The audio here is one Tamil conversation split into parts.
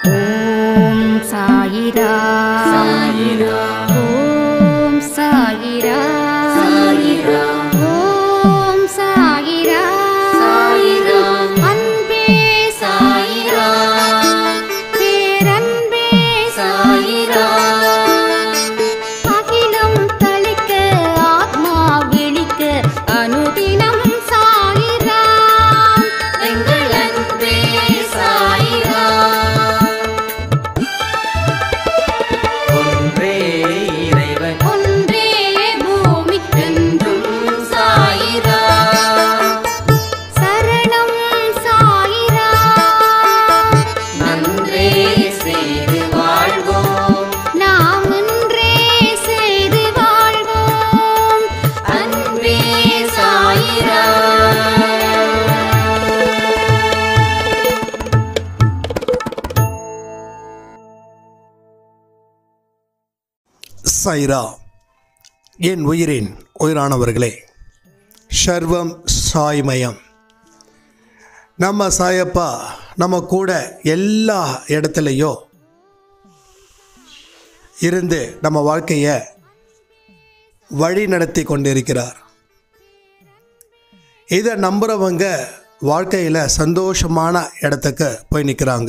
ஓம் சாயிரா சாயிரா ஓம் சாயிரா சாயிரா ஓம் சாயிரா சாயிரா அன்பே சாயிரா பேரன்பே சாயிரா அகிலம் தளிக்க ஆத்மா விழிக்க அனுதினம் சாயிரா எங்கள் அன்பே சாயிரா ஒன்றே இறைவன் ஒன்றே பூமிக்கென்றும் என்றும் சாயிரா சரணம் சாயிரா நன்றே செய்து வாழ்வோம் நாம் ஒன்றே செய்து வாழ்வோம் அன்பே சாயிரா சைரா என் உயிரின் உயிரானவர்களே சர்வம் சாய்மயம் நம்ம சாயப்பா நம்ம கூட எல்லா இடத்துலையோ இருந்து நம்ம வாழ்க்கையை வழி நடத்தி கொண்டிருக்கிறார் இதை நம்புகிறவங்க வாழ்க்கையில் சந்தோஷமான இடத்துக்கு போய் நிற்கிறாங்க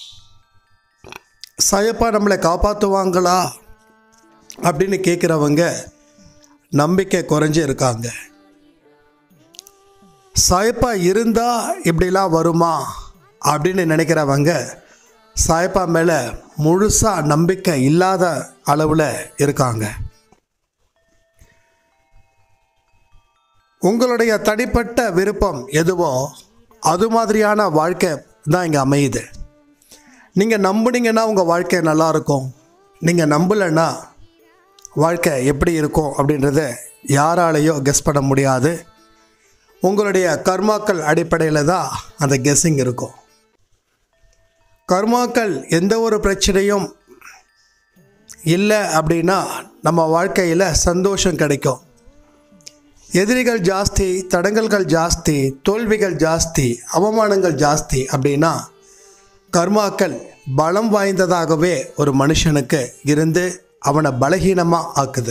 சாயப்பா நம்மளை காப்பாற்றுவாங்களா அப்படின்னு கேட்குறவங்க நம்பிக்கை குறைஞ்சு இருக்காங்க சாயப்பா இருந்தால் இப்படிலாம் வருமா அப்படின்னு நினைக்கிறவங்க சாயப்பா மேலே முழுசாக நம்பிக்கை இல்லாத அளவில் இருக்காங்க உங்களுடைய தனிப்பட்ட விருப்பம் எதுவோ அது மாதிரியான வாழ்க்கை தான் இங்கே அமையுது நீங்கள் நம்புனீங்கன்னா உங்கள் வாழ்க்கை நல்லா இருக்கும் நீங்கள் நம்பலைன்னா வாழ்க்கை எப்படி இருக்கும் அப்படின்றத யாராலையோ கெஸ் பண்ண முடியாது உங்களுடைய கர்மாக்கள் அடிப்படையில் தான் அந்த கெஸ்ஸிங் இருக்கும் கர்மாக்கள் எந்த ஒரு பிரச்சனையும் இல்லை அப்படின்னா நம்ம வாழ்க்கையில் சந்தோஷம் கிடைக்கும் எதிரிகள் ஜாஸ்தி தடங்கல்கள் ஜாஸ்தி தோல்விகள் ஜாஸ்தி அவமானங்கள் ஜாஸ்தி அப்படின்னா கர்மாக்கள் பலம் வாய்ந்ததாகவே ஒரு மனுஷனுக்கு இருந்து அவனை பலகீனமாக ஆக்குது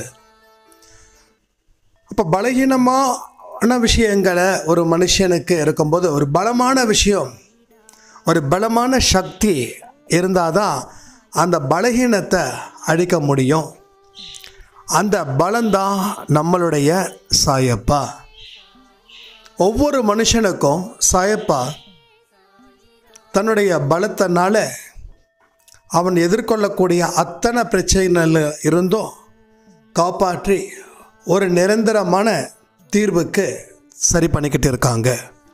அப்போ பலகீனமான விஷயங்களை ஒரு மனுஷனுக்கு இருக்கும்போது ஒரு பலமான விஷயம் ஒரு பலமான சக்தி இருந்தால் தான் அந்த பலகீனத்தை அழிக்க முடியும் அந்த பலம்தான் நம்மளுடைய சாயப்பா ஒவ்வொரு மனுஷனுக்கும் சாயப்பா தன்னுடைய பலத்தினால அவன் எதிர்கொள்ளக்கூடிய அத்தனை பிரச்சனைகள் இருந்தும் காப்பாற்றி ஒரு நிரந்தரமான தீர்வுக்கு சரி பண்ணிக்கிட்டு இருக்காங்க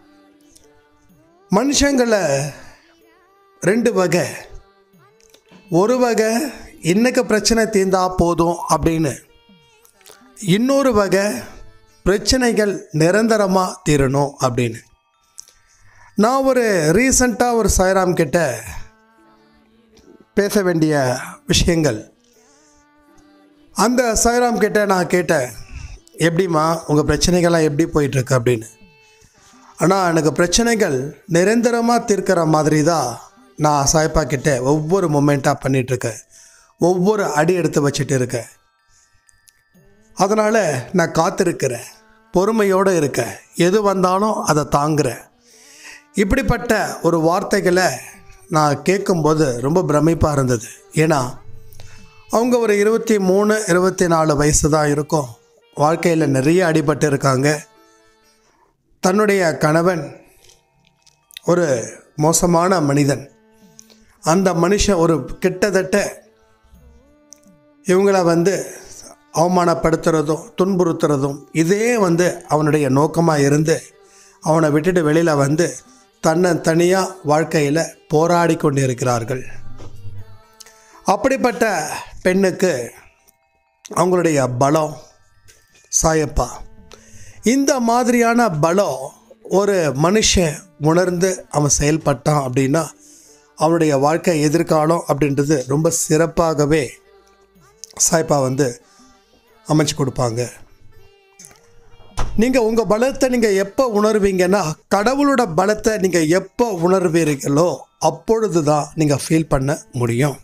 மனுஷங்களை ரெண்டு வகை ஒரு வகை இன்னைக்கு பிரச்சனை தீர்ந்தா போதும் அப்படின்னு இன்னொரு வகை பிரச்சனைகள் நிரந்தரமாக தீரணும் அப்படின்னு நான் ஒரு ரீசண்டாக ஒரு சாய்ராம் கிட்ட பேச வேண்டிய விஷயங்கள் அந்த சாய்ராம் கிட்ட நான் கேட்டேன் எப்படிம்மா உங்கள் பிரச்சனைகள்லாம் எப்படி போயிட்டுருக்கு அப்படின்னு ஆனால் எனக்கு பிரச்சனைகள் நிரந்தரமாக தீர்க்கிற மாதிரி தான் நான் சாய்ப்பா கிட்ட ஒவ்வொரு மொமெண்ட்டாக பண்ணிகிட்ருக்கேன் ஒவ்வொரு அடி எடுத்து வச்சுட்டு இருக்கேன் அதனால் நான் காத்திருக்கிறேன் பொறுமையோடு இருக்கேன் எது வந்தாலும் அதை தாங்குறேன் இப்படிப்பட்ட ஒரு வார்த்தைகளை நான் கேட்கும்போது ரொம்ப பிரமிப்பாக இருந்தது ஏன்னா அவங்க ஒரு இருபத்தி மூணு இருபத்தி நாலு வயசு தான் இருக்கும் வாழ்க்கையில் நிறைய அடிபட்டு இருக்காங்க தன்னுடைய கணவன் ஒரு மோசமான மனிதன் அந்த மனுஷன் ஒரு கிட்டத்தட்ட இவங்கள வந்து அவமானப்படுத்துறதும் துன்புறுத்துறதும் இதே வந்து அவனுடைய நோக்கமாக இருந்து அவனை விட்டுட்டு வெளியில் வந்து தன்னை தனியாக வாழ்க்கையில் போராடி கொண்டிருக்கிறார்கள் அப்படிப்பட்ட பெண்ணுக்கு அவங்களுடைய பலம் சாயப்பா இந்த மாதிரியான பலம் ஒரு மனுஷன் உணர்ந்து அவன் செயல்பட்டான் அப்படின்னா அவனுடைய வாழ்க்கை எதிர்காலம் அப்படின்றது ரொம்ப சிறப்பாகவே சாய்ப்பா வந்து அமைச்சு கொடுப்பாங்க நீங்கள் உங்கள் பலத்தை நீங்கள் எப்போ உணர்வீங்கன்னா கடவுளோட பலத்தை நீங்கள் எப்போ உணர்வீர்களோ அப்பொழுது தான் நீங்கள் ஃபீல் பண்ண முடியும்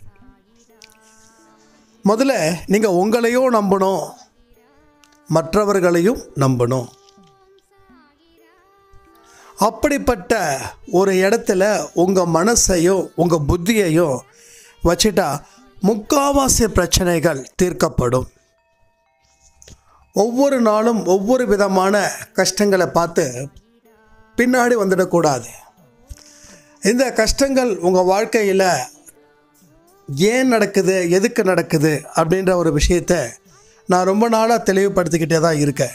முதல்ல நீங்கள் உங்களையும் நம்பணும் மற்றவர்களையும் நம்பணும் அப்படிப்பட்ட ஒரு இடத்துல உங்கள் மனசையும் உங்கள் புத்தியையும் வச்சுட்டா முக்காவாசி பிரச்சனைகள் தீர்க்கப்படும் ஒவ்வொரு நாளும் ஒவ்வொரு விதமான கஷ்டங்களை பார்த்து பின்னாடி வந்துடக்கூடாது இந்த கஷ்டங்கள் உங்கள் வாழ்க்கையில் ஏன் நடக்குது எதுக்கு நடக்குது அப்படின்ற ஒரு விஷயத்த நான் ரொம்ப நாளாக தெளிவுபடுத்திக்கிட்டே தான் இருக்கேன்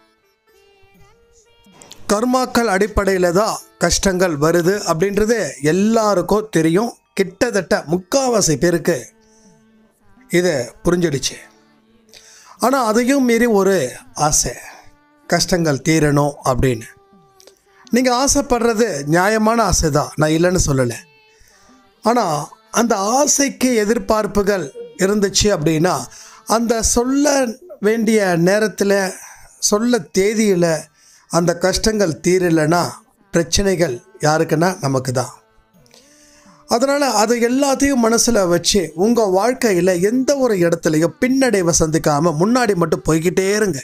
கர்மாக்கள் அடிப்படையில் தான் கஷ்டங்கள் வருது அப்படின்றது எல்லாருக்கும் தெரியும் கிட்டத்தட்ட முக்காவாசி பேருக்கு இது புரிஞ்சிடுச்சு ஆனால் அதையும் மீறி ஒரு ஆசை கஷ்டங்கள் தீரணும் அப்படின்னு நீங்கள் ஆசைப்படுறது நியாயமான ஆசை தான் நான் இல்லைன்னு சொல்லலை ஆனால் அந்த ஆசைக்கு எதிர்பார்ப்புகள் இருந்துச்சு அப்படின்னா அந்த சொல்ல வேண்டிய நேரத்தில் சொல்ல தேதியில் அந்த கஷ்டங்கள் தீரலைன்னா பிரச்சனைகள் யாருக்குன்னா நமக்கு தான் அதனால் அது எல்லாத்தையும் மனசில் வச்சு உங்கள் வாழ்க்கையில் எந்த ஒரு இடத்துலையும் பின்னடைவை சந்திக்காமல் முன்னாடி மட்டும் போய்கிட்டே இருங்க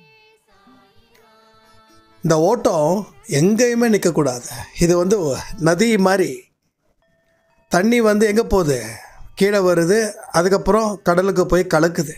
இந்த ஓட்டம் எங்கேயுமே நிற்கக்கூடாது இது வந்து நதி மாதிரி தண்ணி வந்து எங்கே போகுது கீழே வருது அதுக்கப்புறம் கடலுக்கு போய் கலக்குது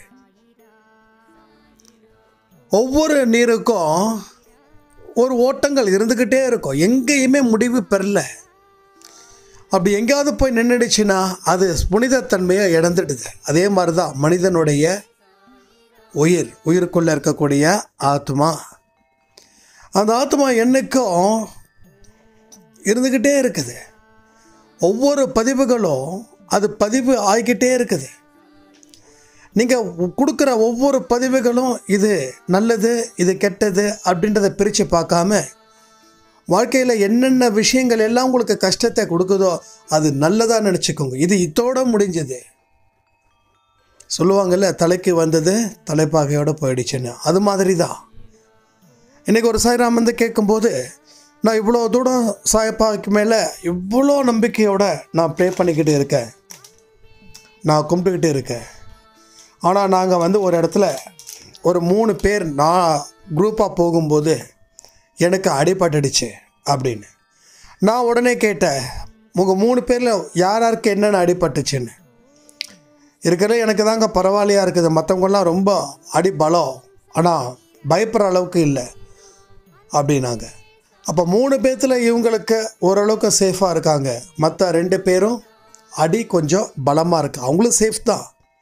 ஒவ்வொரு நீருக்கும் ஒரு ஓட்டங்கள் இருந்துக்கிட்டே இருக்கும் எங்கேயுமே முடிவு பெறல அப்படி எங்கேயாவது போய் நின்றுடுச்சுன்னா அது புனிதத்தன்மையை இழந்துடுது அதே மாதிரி தான் மனிதனுடைய உயிர் உயிருக்குள்ளே இருக்கக்கூடிய ஆத்மா அந்த ஆத்மா என்னைக்கும் இருந்துக்கிட்டே இருக்குது ஒவ்வொரு பதிவுகளும் அது பதிவு ஆகிக்கிட்டே இருக்குது நீங்கள் கொடுக்குற ஒவ்வொரு பதிவுகளும் இது நல்லது இது கெட்டது அப்படின்றத பிரித்து பார்க்காம வாழ்க்கையில் என்னென்ன விஷயங்கள் எல்லாம் உங்களுக்கு கஷ்டத்தை கொடுக்குதோ அது நல்லதாக நினச்சிக்கோங்க இது இதோட முடிஞ்சது சொல்லுவாங்கல்ல தலைக்கு வந்தது தலைப்பாகையோடு போயிடுச்சுன்னு அது மாதிரி தான் இன்றைக்கி ஒரு சாய்ராம் வந்து கேட்கும்போது நான் இவ்வளோ தூரம் சாயப்பாவுக்கு மேலே இவ்வளோ நம்பிக்கையோட நான் ப்ரே பண்ணிக்கிட்டு இருக்கேன் நான் கும்பிட்டுக்கிட்டு இருக்கேன் ஆனால் நாங்கள் வந்து ஒரு இடத்துல ஒரு மூணு பேர் நான் குரூப்பாக போகும்போது எனக்கு அடிபட்டுடுச்சு அப்படின்னு நான் உடனே கேட்டேன் உங்கள் மூணு பேரில் யார் யாருக்கு என்னென்ன அடிபட்டுச்சுன்னு இருக்கிற எனக்கு தாங்க பரவாயில்லையா இருக்குது மற்றவங்களாம் ரொம்ப அடி பலம் ஆனால் பயப்படுற அளவுக்கு இல்லை அப்படின்னாங்க அப்போ மூணு பேர்த்தில் இவங்களுக்கு ஓரளவுக்கு சேஃபாக இருக்காங்க மற்ற ரெண்டு பேரும் அடி கொஞ்சம் பலமாக இருக்கு அவங்களும் சேஃப் தான்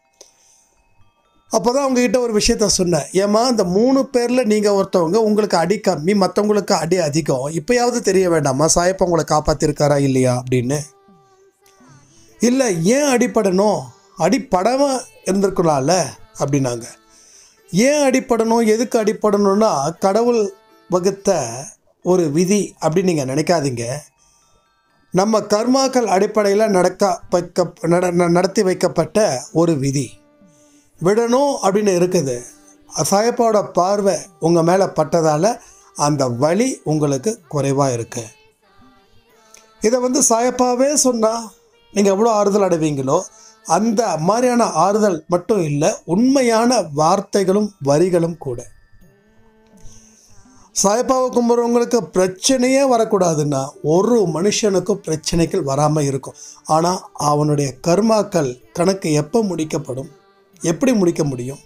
அப்போ தான் அவங்ககிட்ட ஒரு விஷயத்த சொன்னேன் ஏம்மா இந்த மூணு பேரில் நீங்கள் ஒருத்தவங்க உங்களுக்கு அடி கம்மி மற்றவங்களுக்கு அடி அதிகம் இப்போயாவது தெரிய வேண்டாமா சாயப்பா உங்களை காப்பாற்றிருக்காரா இல்லையா அப்படின்னு இல்லை ஏன் அடிப்படணும் அடிப்படாமல் இருந்திருக்கலாம்ல அப்படின்னாங்க ஏன் அடிப்படணும் எதுக்கு அடிப்படணும்னா கடவுள் வகுத்த ஒரு விதி அப்படின்னு நீங்கள் நினைக்காதீங்க நம்ம கர்மாக்கள் அடிப்படையில் நடக்க வைக்க நட ந- நடத்தி வைக்கப்பட்ட ஒரு விதி விடணும் அப்படின்னு இருக்குது சாயப்பாவோட பார்வை உங்கள் மேலே பட்டதால் அந்த வலி உங்களுக்கு குறைவாக இருக்குது இதை வந்து சாயப்பாவே சொன்னால் நீங்கள் எவ்வளோ ஆறுதல் அடைவீங்களோ அந்த மாதிரியான ஆறுதல் மட்டும் இல்லை உண்மையான வார்த்தைகளும் வரிகளும் கூட சாயப்பாவை கும்பிட்றவங்களுக்கு பிரச்சனையே வரக்கூடாதுன்னா ஒரு மனுஷனுக்கும் பிரச்சனைகள் வராமல் இருக்கும் ஆனால் அவனுடைய கர்மாக்கள் கணக்கு எப்போ முடிக்கப்படும் எப்படி முடிக்க முடியும்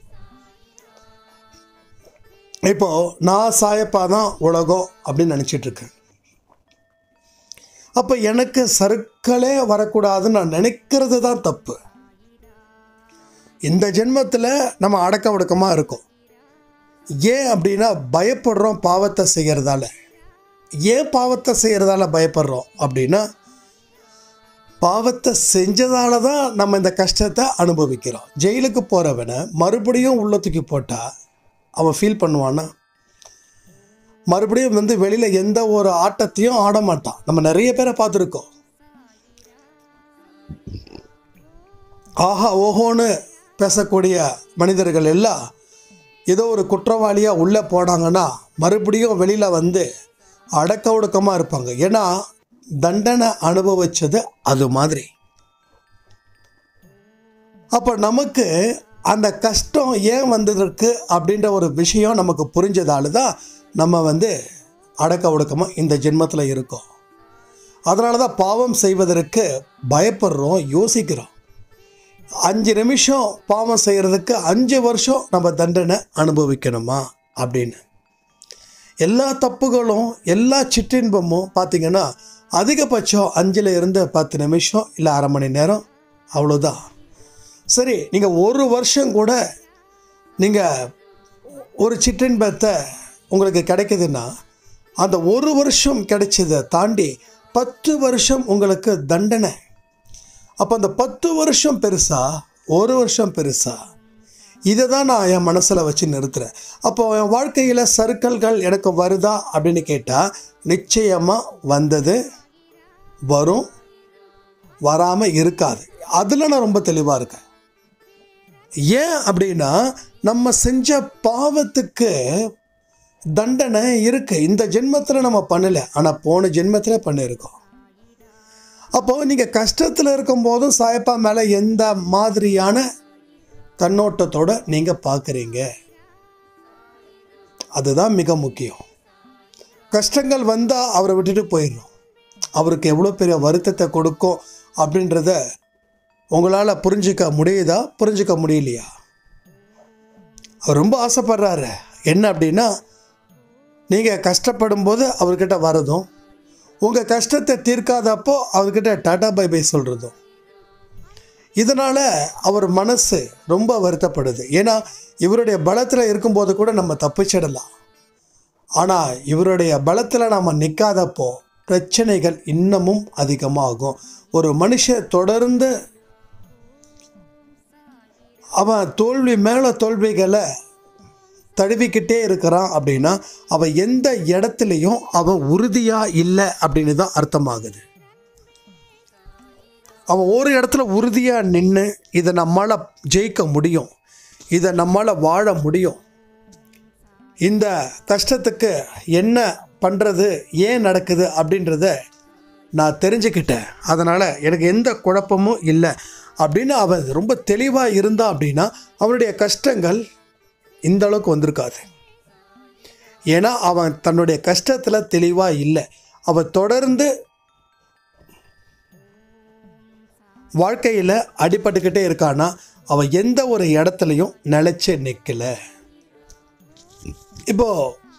இப்போ நான் சாயப்பா தான் உலகம் அப்படின்னு நினச்சிட்டு இருக்கேன் அப்போ எனக்கு சருக்களே வரக்கூடாதுன்னு நான் நினைக்கிறது தான் தப்பு இந்த ஜென்மத்தில் நம்ம அடக்க ஒடுக்கமாக இருக்கோம் ஏன் அப்படின்னா பயப்படுறோம் பாவத்தை செய்கிறதால ஏன் பாவத்தை செய்கிறதால பயப்படுறோம் அப்படின்னா பாவத்தை செஞ்சதால தான் நம்ம இந்த கஷ்டத்தை அனுபவிக்கிறோம் ஜெயிலுக்கு போகிறவனை மறுபடியும் உள்ள தூக்கி போட்டால் அவன் ஃபீல் பண்ணுவான்னா மறுபடியும் வந்து வெளியில் எந்த ஒரு ஆட்டத்தையும் ஆட மாட்டான் நம்ம நிறைய பேரை பார்த்துருக்கோம் ஆஹா ஓஹோன்னு பேசக்கூடிய மனிதர்கள் எல்லாம் ஏதோ ஒரு குற்றவாளியாக உள்ளே போனாங்கன்னா மறுபடியும் வெளியில் வந்து அடக்க ஒடுக்கமாக இருப்பாங்க ஏன்னா தண்டனை அனுபவிச்சது அது மாதிரி அப்போ நமக்கு அந்த கஷ்டம் ஏன் வந்ததற்கு அப்படின்ற ஒரு விஷயம் நமக்கு புரிஞ்சதால தான் நம்ம வந்து அடக்க ஒடுக்கமாக இந்த ஜென்மத்தில் இருக்கோம் அதனால தான் பாவம் செய்வதற்கு பயப்படுறோம் யோசிக்கிறோம் அஞ்சு நிமிஷம் பாவம் செய்கிறதுக்கு அஞ்சு வருஷம் நம்ம தண்டனை அனுபவிக்கணுமா அப்படின்னு எல்லா தப்புகளும் எல்லா சிற்றின்பமும் பார்த்திங்கன்னா அதிகபட்சம் அஞ்சில் இருந்து பத்து நிமிஷம் இல்லை அரை மணி நேரம் அவ்வளோதான் சரி நீங்கள் ஒரு வருஷம் கூட நீங்கள் ஒரு சிற்றின்பத்தை உங்களுக்கு கிடைக்குதுன்னா அந்த ஒரு வருஷம் கிடைச்சதை தாண்டி பத்து வருஷம் உங்களுக்கு தண்டனை அப்போ அந்த பத்து வருஷம் பெருசா ஒரு வருஷம் பெருசா இதை தான் நான் என் மனசில் வச்சு நிறுத்துகிறேன் அப்போ என் வாழ்க்கையில் சர்க்கிள்கள் எனக்கு வருதா அப்படின்னு கேட்டால் நிச்சயமாக வந்தது வரும் வராமல் இருக்காது அதில் நான் ரொம்ப தெளிவாக இருக்கேன் ஏன் அப்படின்னா நம்ம செஞ்ச பாவத்துக்கு தண்டனை இருக்கு இந்த ஜென்மத்தில் நம்ம பண்ணலை ஆனால் போன ஜென்மத்தில் பண்ணியிருக்கோம் அப்போ நீங்கள் கஷ்டத்தில் இருக்கும்போதும் சாயப்பா மேலே எந்த மாதிரியான கண்ணோட்டத்தோட நீங்கள் பார்க்குறீங்க அதுதான் மிக முக்கியம் கஷ்டங்கள் வந்தால் அவரை விட்டுட்டு போயிடணும் அவருக்கு எவ்வளோ பெரிய வருத்தத்தை கொடுக்கும் அப்படின்றத உங்களால் புரிஞ்சிக்க முடியுதா புரிஞ்சிக்க முடியலையா அவர் ரொம்ப ஆசைப்படுறாரு என்ன அப்படின்னா நீங்கள் கஷ்டப்படும் போது அவர்கிட்ட வரதும் உங்கள் கஷ்டத்தை தீர்க்காதப்போ அவர்கிட்ட டாடா பை பை சொல்கிறதும் இதனால் அவர் மனசு ரொம்ப வருத்தப்படுது ஏன்னா இவருடைய பலத்தில் இருக்கும்போது கூட நம்ம தப்பிச்சிடலாம் ஆனால் இவருடைய பலத்தில் நம்ம நிற்காதப்போ பிரச்சனைகள் இன்னமும் அதிகமாகும் ஒரு மனுஷன் தொடர்ந்து அவன் தோல்வி மேலே தோல்விகளை தழுவிக்கிட்டே இருக்கிறான் அப்படின்னா அவன் எந்த இடத்துலையும் அவன் உறுதியாக இல்லை அப்படின்னு தான் அர்த்தமாகுது அவன் ஒரு இடத்துல உறுதியாக நின்று இதை நம்மளால் ஜெயிக்க முடியும் இதை நம்மளால் வாழ முடியும் இந்த கஷ்டத்துக்கு என்ன பண்ணுறது ஏன் நடக்குது அப்படின்றத நான் தெரிஞ்சுக்கிட்டேன் அதனால் எனக்கு எந்த குழப்பமும் இல்லை அப்படின்னு அவன் ரொம்ப தெளிவாக இருந்தான் அப்படின்னா அவனுடைய கஷ்டங்கள் இந்த அளவுக்கு வந்திருக்காது ஏன்னா அவன் தன்னுடைய கஷ்டத்தில் தெளிவாக இல்லை அவன் தொடர்ந்து வாழ்க்கையில் அடிபட்டுக்கிட்டே இருக்கானா அவன் எந்த ஒரு இடத்துலையும் நிலைச்சு நிற்கல இப்போ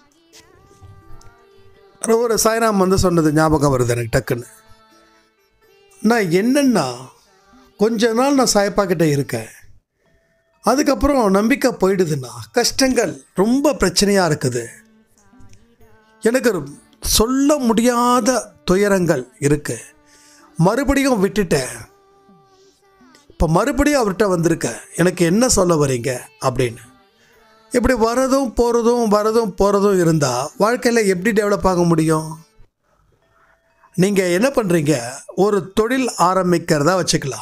ஒரு சாய்ராம் வந்து சொன்னது ஞாபகம் வருது எனக்கு டக்குன்னு நான் என்னன்னா கொஞ்ச நாள் நான் சாயப்பா கிட்ட இருக்கேன் அதுக்கப்புறம் நம்பிக்கை போயிடுதுன்னா கஷ்டங்கள் ரொம்ப பிரச்சனையாக இருக்குது எனக்கு சொல்ல முடியாத துயரங்கள் இருக்கு மறுபடியும் விட்டுட்டேன் இப்போ மறுபடியும் அவர்கிட்ட வந்திருக்கேன் எனக்கு என்ன சொல்ல வரீங்க அப்படின்னு இப்படி வரதும் போகிறதும் வரதும் போகிறதும் இருந்தால் வாழ்க்கையில் எப்படி டெவலப் ஆக முடியும் நீங்கள் என்ன பண்ணுறீங்க ஒரு தொழில் ஆரம்பிக்கிறதா வச்சுக்கலாம்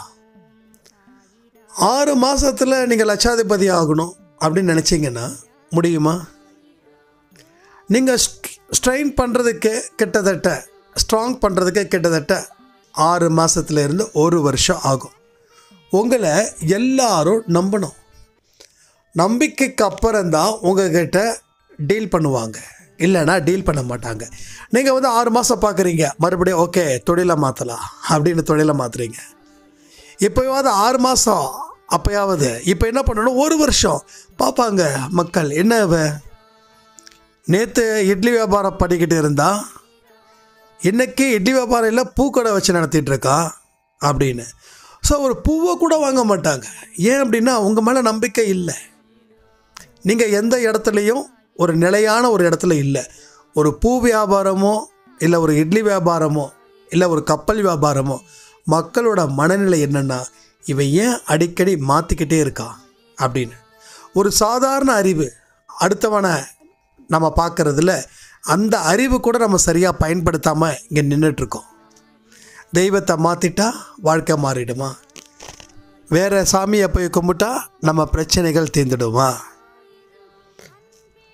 ஆறு மாதத்தில் நீங்கள் லட்சாதிபதி ஆகணும் அப்படின்னு நினச்சிங்கன்னா முடியுமா நீங்கள் ஸ்ட்ரெயின் பண்ணுறதுக்கு கிட்டத்தட்ட ஸ்ட்ராங் பண்ணுறதுக்கு கிட்டத்தட்ட ஆறு மாதத்துல இருந்து ஒரு வருஷம் ஆகும் உங்களை எல்லாரும் நம்பணும் நம்பிக்கைக்கு அப்புறம்தான் உங்ககிட்ட டீல் பண்ணுவாங்க இல்லைன்னா டீல் பண்ண மாட்டாங்க நீங்கள் வந்து ஆறு மாதம் பார்க்குறீங்க மறுபடியும் ஓகே தொழிலை மாற்றலாம் அப்படின்னு தொழிலை மாற்றுறீங்க இப்போயாவது ஆறு மாதம் அப்போயாவது இப்போ என்ன பண்ணணும் ஒரு வருஷம் பார்ப்பாங்க மக்கள் என்ன இவ நேற்று இட்லி வியாபாரம் பண்ணிக்கிட்டு இருந்தா இன்னைக்கு இட்லி வியாபாரம் இல்லை பூக்கடை வச்சு நடத்திட்டு இருக்கா அப்படின்னு ஸோ ஒரு பூவை கூட வாங்க மாட்டாங்க ஏன் அப்படின்னா உங்கள் மேலே நம்பிக்கை இல்லை நீங்கள் எந்த இடத்துலையும் ஒரு நிலையான ஒரு இடத்துல இல்லை ஒரு பூ வியாபாரமோ இல்லை ஒரு இட்லி வியாபாரமோ இல்லை ஒரு கப்பல் வியாபாரமோ மக்களோட மனநிலை என்னென்னா இவன் ஏன் அடிக்கடி மாற்றிக்கிட்டே இருக்கான் அப்படின்னு ஒரு சாதாரண அறிவு அடுத்தவனை நம்ம பார்க்குறதுல அந்த அறிவு கூட நம்ம சரியாக பயன்படுத்தாமல் இங்கே நின்றுட்டுருக்கோம் தெய்வத்தை மாற்றிட்டா வாழ்க்கை மாறிடுமா வேறு சாமியை போய் கும்பிட்டா நம்ம பிரச்சனைகள் தீர்ந்துடுமா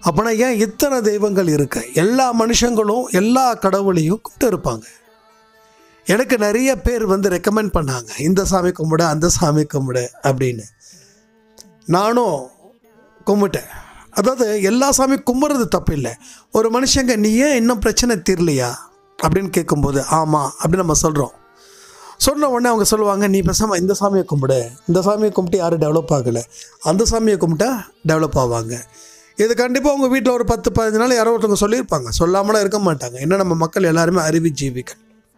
அப்போனா ஏன் இத்தனை தெய்வங்கள் இருக்கு எல்லா மனுஷங்களும் எல்லா கடவுளையும் கும்பிட்டு இருப்பாங்க எனக்கு நிறைய பேர் வந்து ரெக்கமெண்ட் பண்ணாங்க இந்த சாமி கும்பிடு அந்த சாமி கும்பிடு அப்படின்னு நானும் கும்பிட்டேன் அதாவது எல்லா சாமி கும்பிட்றது தப்பு இல்லை ஒரு மனுஷங்க நீ ஏன் இன்னும் பிரச்சனை தீரலையா அப்படின்னு கேட்கும்போது ஆமாம் அப்படின்னு நம்ம சொல்கிறோம் சொன்ன உடனே அவங்க சொல்லுவாங்க நீ பேசாமல் இந்த சாமியை கும்பிடு இந்த சாமியை கும்பிட்டு யாரும் டெவலப் ஆகலை அந்த சாமியை கும்பிட்டா டெவலப் ஆவாங்க இது கண்டிப்பாக உங்கள் வீட்டில் ஒரு பத்து பதினஞ்சு நாள் யாரோ ஒருத்தவங்க சொல்லியிருப்பாங்க சொல்லாமலாம் இருக்க மாட்டாங்க ஏன்னா நம்ம மக்கள் எல்லாருமே அறிவு ஜீவிகள்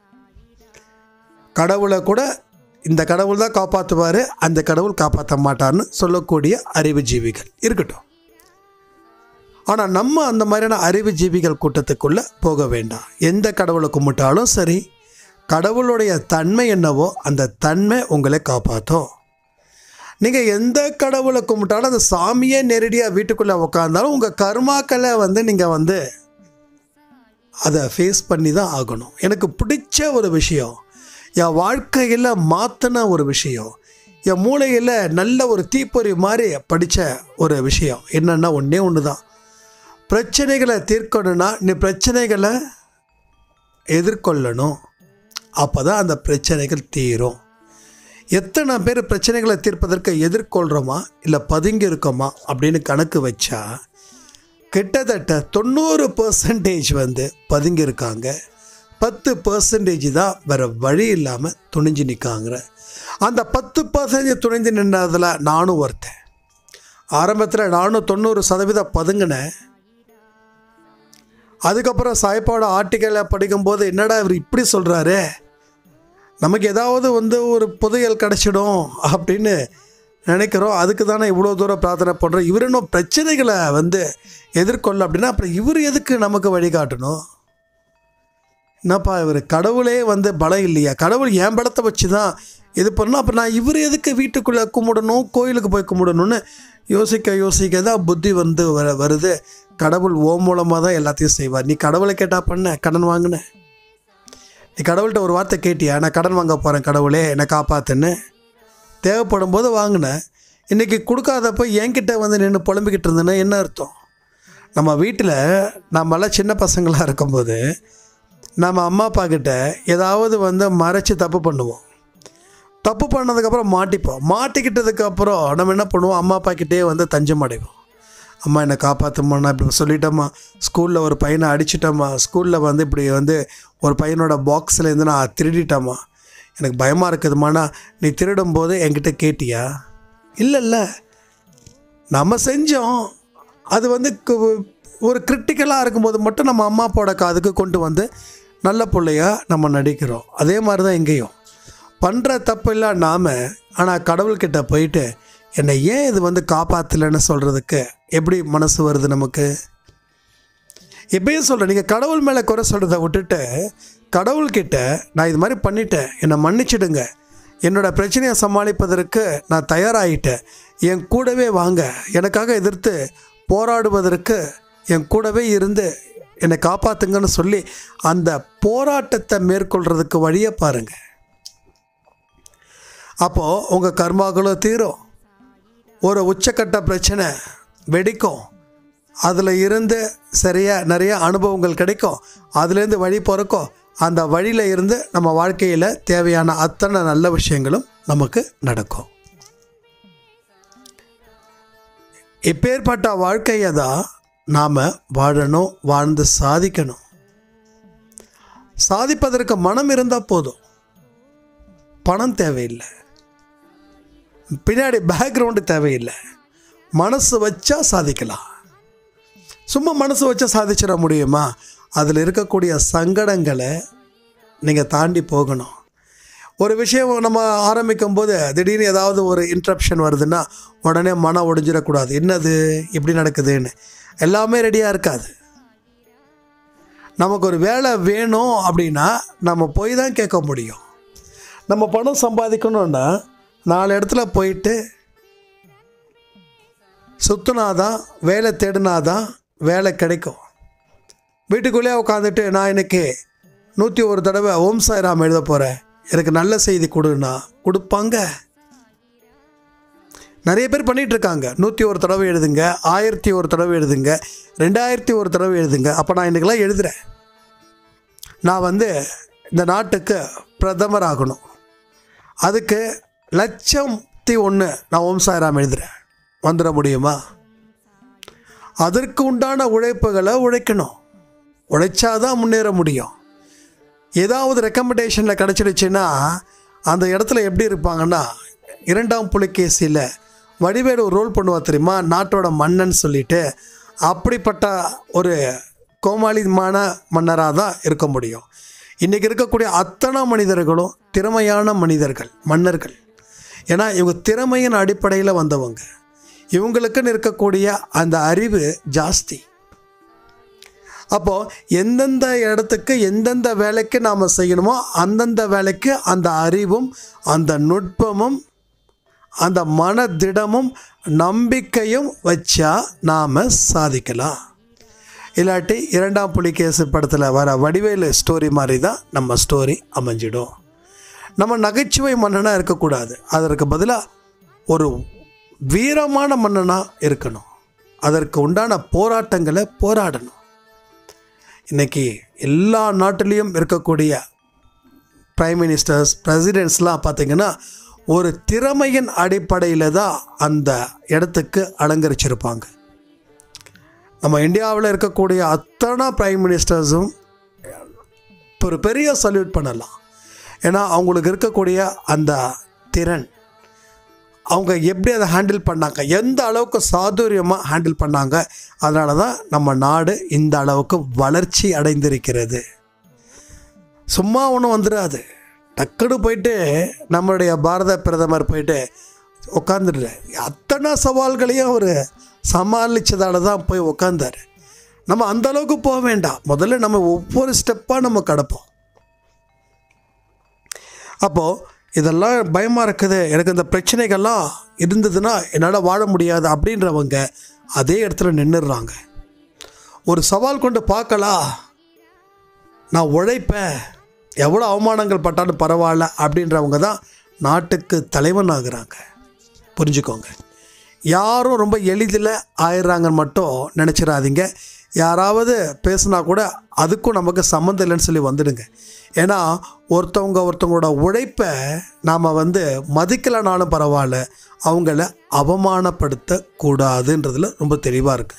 கடவுளை கூட இந்த கடவுள் தான் காப்பாற்றுவார் அந்த கடவுள் காப்பாற்ற மாட்டார்னு சொல்லக்கூடிய அறிவு ஜீவிகள் இருக்கட்டும் ஆனால் நம்ம அந்த மாதிரியான அறிவு ஜீவிகள் கூட்டத்துக்குள்ளே போக வேண்டாம் எந்த கடவுளை கும்பிட்டாலும் சரி கடவுளுடைய தன்மை என்னவோ அந்த தன்மை உங்களை காப்பாற்றும் நீங்கள் எந்த கடவுளை கும்பிட்டாலும் அந்த சாமியே நேரடியாக வீட்டுக்குள்ளே உட்காந்தாலும் உங்கள் கர்மாக்களை வந்து நீங்கள் வந்து அதை ஃபேஸ் பண்ணி தான் ஆகணும் எனக்கு பிடிச்ச ஒரு விஷயம் என் வாழ்க்கையில் மாற்றின ஒரு விஷயம் என் மூளையில் நல்ல ஒரு தீப்பொறி மாதிரி படித்த ஒரு விஷயம் என்னென்னா ஒன்றே ஒன்று தான் பிரச்சனைகளை தீர்க்கணும்னா நீ பிரச்சனைகளை எதிர்கொள்ளணும் அப்போ தான் அந்த பிரச்சனைகள் தீரும் எத்தனை பேர் பிரச்சனைகளை தீர்ப்பதற்கு எதிர்கொள்கிறோமா இல்லை பதுங்கி இருக்கோமா அப்படின்னு கணக்கு வச்சா கிட்டத்தட்ட தொண்ணூறு பர்சன்டேஜ் வந்து பதுங்கி இருக்காங்க பத்து பர்சன்டேஜ் தான் வேறு வழி இல்லாமல் துணிஞ்சு நிற்காங்கிற அந்த பத்து பர்சன்டேஜ் துணிஞ்சு நின்றதில் நானும் ஒருத்தன் ஆரம்பத்தில் நானும் தொண்ணூறு சதவீதம் பதுங்கினேன் அதுக்கப்புறம் சாய்ப்பாட ஆர்டிக்கலை படிக்கும்போது என்னடா இவர் இப்படி சொல்கிறாரு நமக்கு ஏதாவது வந்து ஒரு புதையல் கிடச்சிடும் அப்படின்னு நினைக்கிறோம் அதுக்கு தானே இவ்வளோ தூரம் பிரார்த்தனை பண்ணுறோம் இவர் இன்னும் பிரச்சனைகளை வந்து எதிர்கொள்ள அப்படின்னா அப்புறம் இவர் எதுக்கு நமக்கு வழிகாட்டணும் என்னப்பா இவர் கடவுளே வந்து பலம் இல்லையா கடவுள் என் பலத்தை வச்சு தான் இது பண்ணணும் அப்போ நான் இவர் எதுக்கு வீட்டுக்குள்ளே கும்பிடணும் கோயிலுக்கு போய் கும்பிடணும்னு யோசிக்க யோசிக்க தான் புத்தி வந்து வர வருது கடவுள் ஓ மூலமாக தான் எல்லாத்தையும் செய்வார் நீ கடவுளை கேட்டால் பண்ண கடன் வாங்கின நீ கடவுள்கிட்ட ஒரு வார்த்தை கேட்டியா நான் கடன் வாங்க போகிறேன் கடவுளே என்னை காப்பாத்துன்னு தேவைப்படும் போது வாங்கினேன் இன்றைக்கி கொடுக்காதப்போ என்கிட்ட வந்து நின்று புலம்பிக்கிட்டு இருந்தேன்னா என்ன அர்த்தம் நம்ம வீட்டில் நம்மளாம் சின்ன பசங்களாக இருக்கும்போது நம்ம அம்மா அப்பா கிட்ட ஏதாவது வந்து மறைச்சி தப்பு பண்ணுவோம் தப்பு பண்ணதுக்கப்புறம் மாட்டிப்போம் மாட்டிக்கிட்டதுக்கப்புறம் நம்ம என்ன பண்ணுவோம் அம்மா அப்பா கிட்டே வந்து தஞ்சம் அடைவோம் அம்மா என்னை காப்பாற்றுமா நான் இப்படி சொல்லிட்டேம்மா ஸ்கூலில் ஒரு பையனை அடிச்சிட்டேம்மா ஸ்கூலில் வந்து இப்படி வந்து ஒரு பையனோட பாக்ஸில் இருந்து நான் திருடிட்டேம்மா எனக்கு பயமாக இருக்குதுமாண்ணா நீ திருடும்போது என்கிட்ட கேட்டியா இல்லை இல்லை நம்ம செஞ்சோம் அது வந்து கு- ஒரு கிரிட்டிக்கலாக இருக்கும்போது மட்டும் நம்ம அம்மா அப்பாவோட காதுக்கு கொண்டு வந்து நல்ல பிள்ளையா நம்ம நடிக்கிறோம் அதே மாதிரி தான் இங்கேயும் பண்ணுற தப்பு இல்லை நாம் ஆனால் கடவுள்கிட்ட போயிட்டு என்னை ஏன் இது வந்து காப்பாற்றலைன்னு சொல்கிறதுக்கு எப்படி மனசு வருது நமக்கு எப்பயும் சொல்கிறேன் நீங்கள் கடவுள் மேலே குறை சொல்கிறத விட்டுட்டு கடவுள்கிட்ட நான் இது மாதிரி பண்ணிட்டேன் என்னை மன்னிச்சிடுங்க என்னோட பிரச்சனையை சமாளிப்பதற்கு நான் தயாராகிட்டேன் என் கூடவே வாங்க எனக்காக எதிர்த்து போராடுவதற்கு என் கூடவே இருந்து என்னை காப்பாத்துங்கன்னு சொல்லி அந்த போராட்டத்தை மேற்கொள்கிறதுக்கு வழியை பாருங்கள் அப்போது உங்கள் கர்மாக்களும் தீரும் ஒரு உச்சக்கட்ட பிரச்சனை வெடிக்கும் அதில் இருந்து சரியாக நிறைய அனுபவங்கள் கிடைக்கும் அதுலேருந்து வழி பிறக்கும் அந்த வழியில் இருந்து நம்ம வாழ்க்கையில் தேவையான அத்தனை நல்ல விஷயங்களும் நமக்கு நடக்கும் இப்பேற்பட்ட வாழ்க்கையை தான் நாம் வாழணும் வாழ்ந்து சாதிக்கணும் சாதிப்பதற்கு மனம் இருந்தால் போதும் பணம் தேவையில்லை பின்னாடி பேக்ரவுண்டு தேவையில்லை மனசு வச்சா சாதிக்கலாம் சும்மா மனசு வச்சா சாதிச்சிட முடியுமா அதில் இருக்கக்கூடிய சங்கடங்களை நீங்கள் தாண்டி போகணும் ஒரு விஷயம் நம்ம ஆரம்பிக்கும் போது திடீர்னு ஏதாவது ஒரு இன்ட்ரப்ஷன் வருதுன்னா உடனே மனம் ஒடிஞ்சிடக்கூடாது என்னது இப்படி நடக்குதுன்னு எல்லாமே ரெடியாக இருக்காது நமக்கு ஒரு வேலை வேணும் அப்படின்னா நம்ம போய் தான் கேட்க முடியும் நம்ம பணம் சம்பாதிக்கணும்னா நாலு இடத்துல போயிட்டு சுற்றுனாதான் வேலை தேடினாதான் வேலை கிடைக்கும் வீட்டுக்குள்ளேயே உட்காந்துட்டு நான் இன்னைக்கு நூற்றி ஒரு தடவை ஓம் சாய்ராம் எழுத போகிறேன் எனக்கு நல்ல செய்தி கொடுன்னா கொடுப்பாங்க நிறைய பேர் பண்ணிட்டு இருக்காங்க நூற்றி ஒரு தடவை எழுதுங்க ஆயிரத்தி ஒரு தடவை எழுதுங்க ரெண்டாயிரத்தி ஒரு தடவை எழுதுங்க அப்போ நான் இன்றைக்கெல்லாம் எழுதுகிறேன் நான் வந்து இந்த நாட்டுக்கு பிரதமர் ஆகணும் அதுக்கு லட்சத்தி ஒன்று நான் ஓம் சாய்ராம் எழுதுகிறேன் வந்துட முடியுமா அதற்கு உண்டான உழைப்புகளை உழைக்கணும் உழைச்சாதான் முன்னேற முடியும் ஏதாவது ரெக்கமெண்டேஷனில் கிடச்சிடுச்சுன்னா அந்த இடத்துல எப்படி இருப்பாங்கன்னா இரண்டாம் புலிகேசியில் வடிவேலு ஒரு ரோல் பண்ணுவா தெரியுமா நாட்டோட மன்னன் சொல்லிட்டு அப்படிப்பட்ட ஒரு கோமாளிமான மன்னராக தான் இருக்க முடியும் இன்றைக்கி இருக்கக்கூடிய அத்தனை மனிதர்களும் திறமையான மனிதர்கள் மன்னர்கள் ஏன்னா இவங்க திறமையின் அடிப்படையில் வந்தவங்க இவங்களுக்குன்னு இருக்கக்கூடிய அந்த அறிவு ஜாஸ்தி அப்போது எந்தெந்த இடத்துக்கு எந்தெந்த வேலைக்கு நாம் செய்யணுமோ அந்தந்த வேலைக்கு அந்த அறிவும் அந்த நுட்பமும் அந்த மனதிடமும் நம்பிக்கையும் வச்சா நாம் சாதிக்கலாம் இல்லாட்டி இரண்டாம் புலிகேசு படத்தில் வர வடிவேலு ஸ்டோரி மாதிரி தான் நம்ம ஸ்டோரி அமைஞ்சிடும் நம்ம நகைச்சுவை மன்னனாக இருக்கக்கூடாது அதற்கு பதிலாக ஒரு வீரமான மன்னனாக இருக்கணும் அதற்கு உண்டான போராட்டங்களை போராடணும் இன்றைக்கி எல்லா நாட்டிலையும் இருக்கக்கூடிய பிரைம் மினிஸ்டர்ஸ் பிரசிடென்ட்ஸ்லாம் பார்த்திங்கன்னா ஒரு திறமையின் அடிப்படையில் தான் அந்த இடத்துக்கு அலங்கரிச்சிருப்பாங்க நம்ம இந்தியாவில் இருக்கக்கூடிய அத்தனை பிரைம் மினிஸ்டர்ஸும் ஒரு பெரிய சல்யூட் பண்ணலாம் ஏன்னா அவங்களுக்கு இருக்கக்கூடிய அந்த திறன் அவங்க எப்படி அதை ஹேண்டில் பண்ணாங்க எந்த அளவுக்கு சாதுரியமாக ஹேண்டில் பண்ணாங்க அதனால தான் நம்ம நாடு இந்த அளவுக்கு வளர்ச்சி அடைந்திருக்கிறது சும்மா ஒன்றும் வந்துடாது டக்குன்னு போயிட்டு நம்மளுடைய பாரத பிரதமர் போயிட்டு உட்காந்துடுற அத்தனை சவால்களையும் அவர் சமாளித்ததால தான் போய் உட்காந்தார் நம்ம அந்த அளவுக்கு போக வேண்டாம் முதல்ல நம்ம ஒவ்வொரு ஸ்டெப்பாக நம்ம கடப்போம் அப்போது இதெல்லாம் பயமாக இருக்குது எனக்கு இந்த பிரச்சனைகள்லாம் இருந்ததுன்னா என்னால் வாழ முடியாது அப்படின்றவங்க அதே இடத்துல நின்றுடுறாங்க ஒரு சவால் கொண்டு பார்க்கலாம் நான் உழைப்பேன் எவ்வளோ அவமானங்கள் பட்டாலும் பரவாயில்ல அப்படின்றவங்க தான் நாட்டுக்கு தலைவன் ஆகுறாங்க புரிஞ்சுக்கோங்க யாரும் ரொம்ப எளிதில் ஆயிடுறாங்கன்னு மட்டும் நினச்சிடாதீங்க யாராவது பேசுனா கூட அதுக்கும் நமக்கு சம்மந்தம் இல்லைன்னு சொல்லி வந்துடுங்க ஏன்னா ஒருத்தவங்க ஒருத்தவங்களோட உழைப்பை நாம் வந்து மதிக்கலைனாலும் பரவாயில்ல அவங்கள அவமானப்படுத்தக்கூடாதுன்றதுல ரொம்ப தெளிவாக இருக்குது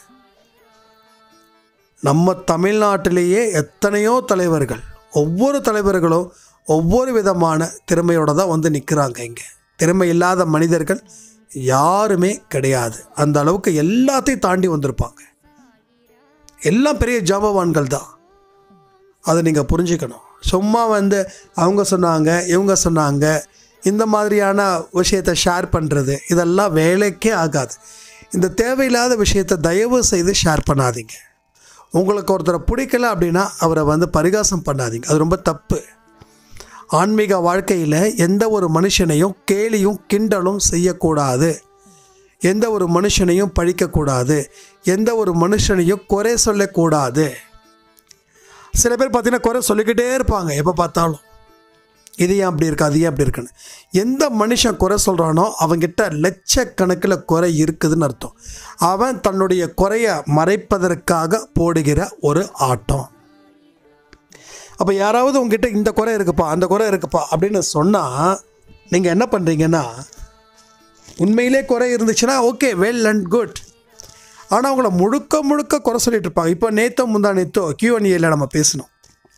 நம்ம தமிழ்நாட்டிலேயே எத்தனையோ தலைவர்கள் ஒவ்வொரு தலைவர்களும் ஒவ்வொரு விதமான திறமையோட தான் வந்து நிற்கிறாங்க இங்கே திறமை இல்லாத மனிதர்கள் யாருமே கிடையாது அந்த அளவுக்கு எல்லாத்தையும் தாண்டி வந்திருப்பாங்க எல்லாம் பெரிய ஜாபவான்கள் தான் அதை நீங்கள் புரிஞ்சுக்கணும் சும்மா வந்து அவங்க சொன்னாங்க இவங்க சொன்னாங்க இந்த மாதிரியான விஷயத்தை ஷேர் பண்ணுறது இதெல்லாம் வேலைக்கே ஆகாது இந்த தேவையில்லாத விஷயத்தை தயவு செய்து ஷேர் பண்ணாதீங்க உங்களுக்கு ஒருத்தரை பிடிக்கல அப்படின்னா அவரை வந்து பரிகாசம் பண்ணாதீங்க அது ரொம்ப தப்பு ஆன்மீக வாழ்க்கையில் எந்த ஒரு மனுஷனையும் கேலியும் கிண்டலும் செய்யக்கூடாது எந்த ஒரு மனுஷனையும் பழிக்கக்கூடாது எந்த ஒரு மனுஷனையும் குறை சொல்லக்கூடாது சில பேர் பார்த்தீங்கன்னா குறை சொல்லிக்கிட்டே இருப்பாங்க எப்போ பார்த்தாலும் இது ஏன் அப்படி இருக்கு அது ஏன் அப்படி இருக்குன்னு எந்த மனுஷன் குறை சொல்கிறானோ அவங்கிட்ட லட்சக்கணக்கில் குறை இருக்குதுன்னு அர்த்தம் அவன் தன்னுடைய குறையை மறைப்பதற்காக போடுகிற ஒரு ஆட்டம் அப்போ யாராவது உங்ககிட்ட இந்த குறை இருக்குப்பா அந்த குறை இருக்குப்பா அப்படின்னு சொன்னால் நீங்கள் என்ன பண்ணுறீங்கன்னா உண்மையிலே குறை இருந்துச்சுன்னா ஓகே வெல் அண்ட் குட் ஆனால் அவங்கள முழுக்க முழுக்க குறை சொல்லிட்டு இருப்பாங்க இப்போ நேத்தோ முந்தா நேத்தோ கியூ அண்ட் ஏல நம்ம பேசணும்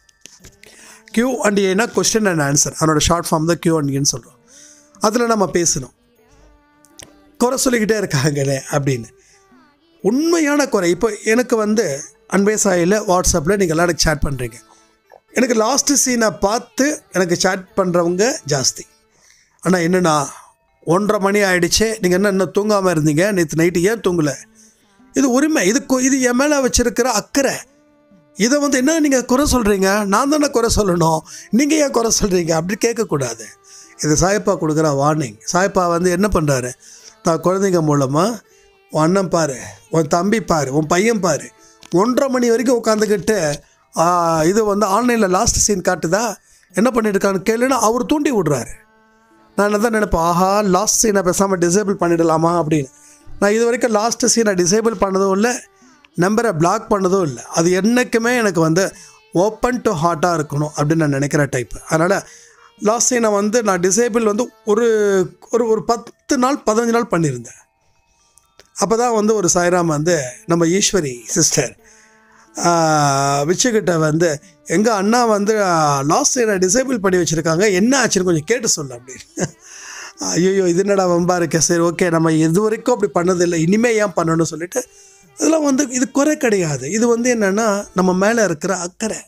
கியூ அண்ட் ஏனா கொஸ்டின் அண்ட் ஆன்சர் அதனோட ஷார்ட் ஃபார்ம் தான் கியூ அண்ட் ஏன்னு சொல்கிறோம் அதில் நம்ம பேசணும் குறை சொல்லிக்கிட்டே இருக்காங்களே அப்படின்னு உண்மையான குறை இப்போ எனக்கு வந்து அன்பே சாயில் வாட்ஸ்அப்பில் நீங்கள் எல்லாம் எனக்கு சேட் பண்ணுறீங்க எனக்கு லாஸ்ட்டு சீனை பார்த்து எனக்கு சேட் பண்ணுறவங்க ஜாஸ்தி ஆனால் என்னென்னா ஒன்றரை மணி ஆயிடுச்சு நீங்கள் என்ன இன்னும் தூங்காமல் இருந்தீங்க நேற்று நைட்டு ஏன் தூங்கலை இது உரிமை இது கொ- இது என் மேலே வச்சிருக்கிற அக்கறை இதை வந்து என்ன நீங்கள் குறை சொல்கிறீங்க நான் தானே குறை சொல்லணும் நீங்கள் ஏன் குறை சொல்கிறீங்க அப்படி கேட்கக்கூடாது இது சாயப்பா கொடுக்குற வார்னிங் சாயப்பா வந்து என்ன பண்ணுறாரு தான் குழந்தைங்க மூலமாக உன் அண்ணன் பாரு உன் தம்பி பாரு உன் பையன் பாரு ஒன்றரை மணி வரைக்கும் உட்காந்துக்கிட்டு இது வந்து ஆன்லைனில் லாஸ்ட் சீன் காட்டுதா என்ன பண்ணிட்டு இருக்கான்னு கேளுன்னா அவர் தூண்டி விடுறாரு நான் என்ன தான் நினைப்பேன் ஆஹா லாஸ்ட் சீனை பேசாமல் டிசேபிள் பண்ணிடலாமா அப்படின்னு நான் இது வரைக்கும் லாஸ்ட் சீனை டிசேபிள் பண்ணதும் இல்லை நம்பரை பிளாக் பண்ணதும் இல்லை அது என்றைக்குமே எனக்கு வந்து ஓப்பன் டு ஹார்ட்டாக இருக்கணும் அப்படின்னு நான் நினைக்கிற டைப் அதனால் லாஸ்ட் சீனை வந்து நான் டிசேபிள் வந்து ஒரு ஒரு ஒரு பத்து நாள் பதினஞ்சு நாள் பண்ணியிருந்தேன் அப்போ தான் வந்து ஒரு சாய்ராம் வந்து நம்ம ஈஸ்வரி சிஸ்டர் விச்சுக்கிட்ட வந்து எங்கள் அண்ணா வந்து லாஸ்ட் சீனை டிசேபிள் பண்ணி வச்சுருக்காங்க என்ன ஆச்சுன்னு கொஞ்சம் கேட்டு சொல்லு அப்படின்னு ஐயோ இது என்னடா வம்பா இருக்க சரி ஓகே நம்ம இது வரைக்கும் அப்படி பண்ணதில்லை இனிமே ஏன் பண்ணணும்னு சொல்லிட்டு இதெல்லாம் வந்து இது குறை கிடையாது இது வந்து என்னென்னா நம்ம மேலே இருக்கிற அக்கறை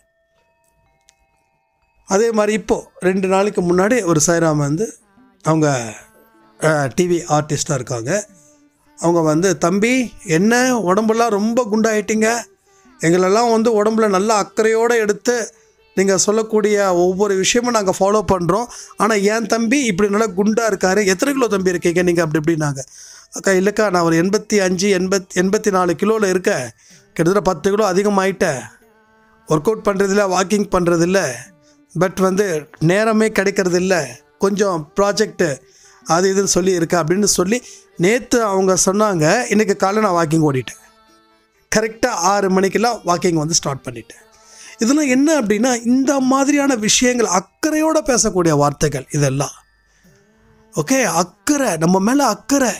அதே மாதிரி இப்போது ரெண்டு நாளைக்கு முன்னாடி ஒரு சாய்ராம் வந்து அவங்க டிவி ஆர்டிஸ்டாக இருக்காங்க அவங்க வந்து தம்பி என்ன உடம்பெல்லாம் ரொம்ப குண்டாயிட்டீங்க எங்களெல்லாம் வந்து உடம்புல நல்ல அக்கறையோடு எடுத்து நீங்கள் சொல்லக்கூடிய ஒவ்வொரு விஷயமும் நாங்கள் ஃபாலோ பண்ணுறோம் ஆனால் என் தம்பி இப்படி நல்லா குண்டாக இருக்காரு எத்தனை கிலோ தம்பி இருக்கீங்க நீங்கள் அப்படி இப்படின்னாங்க அக்கா இல்லைக்கா நான் ஒரு எண்பத்தி அஞ்சு எண்பத் எண்பத்தி நாலு கிலோவில் இருக்கேன் கிட்டத்தட்ட பத்து கிலோ அதிகமாயிட்டேன் ஒர்க் அவுட் பண்ணுறதில்ல வாக்கிங் பண்ணுறதில்ல பட் வந்து நேரமே கிடைக்கிறது இல்ல கொஞ்சம் ப்ராஜெக்ட்டு அது இதுன்னு சொல்லி இருக்கு அப்படின்னு சொல்லி நேற்று அவங்க சொன்னாங்க இன்றைக்கி காலைல நான் வாக்கிங் ஓடிட்டேன் கரெக்டாக ஆறு மணிக்கெல்லாம் வாக்கிங் வந்து ஸ்டார்ட் பண்ணிட்டேன் இதெல்லாம் என்ன அப்படின்னா இந்த மாதிரியான விஷயங்கள் அக்கறையோடு பேசக்கூடிய வார்த்தைகள் இதெல்லாம் ஓகே அக்கறை நம்ம மேலே அக்கறை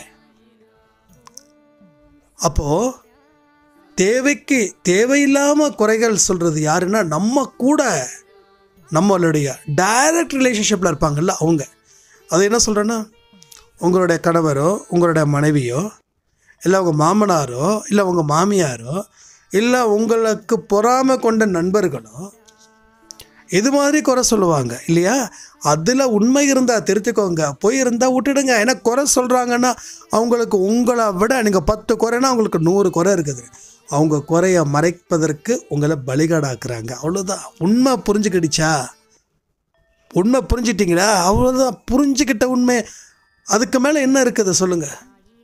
அப்போது தேவைக்கு தேவையில்லாமல் குறைகள் சொல்கிறது யாருன்னா நம்ம கூட நம்மளுடைய டைரக்ட் ரிலேஷன்ஷிப்பில் இருப்பாங்கல்ல அவங்க அது என்ன சொல்கிறேன்னா உங்களுடைய கணவரோ உங்களுடைய மனைவியோ இல்லை உங்கள் மாமனாரோ இல்லை உங்கள் மாமியாரோ இல்லை உங்களுக்கு பொறாமை கொண்ட நண்பர்களோ இது மாதிரி குறை சொல்லுவாங்க இல்லையா அதில் உண்மை இருந்தால் திருத்திக்கோங்க பொய் இருந்தால் விட்டுடுங்க ஏன்னா குறை சொல்கிறாங்கன்னா அவங்களுக்கு உங்களை விட நீங்கள் பத்து குறைனா அவங்களுக்கு நூறு குறை இருக்குது அவங்க குறைய மறைப்பதற்கு உங்களை பலிகாடாக்குறாங்க அவ்வளோதான் உண்மை புரிஞ்சுக்கிடுச்சா உண்மை புரிஞ்சிட்டிங்களா அவ்வளோதான் புரிஞ்சுக்கிட்ட உண்மை அதுக்கு மேலே என்ன இருக்குது சொல்லுங்கள்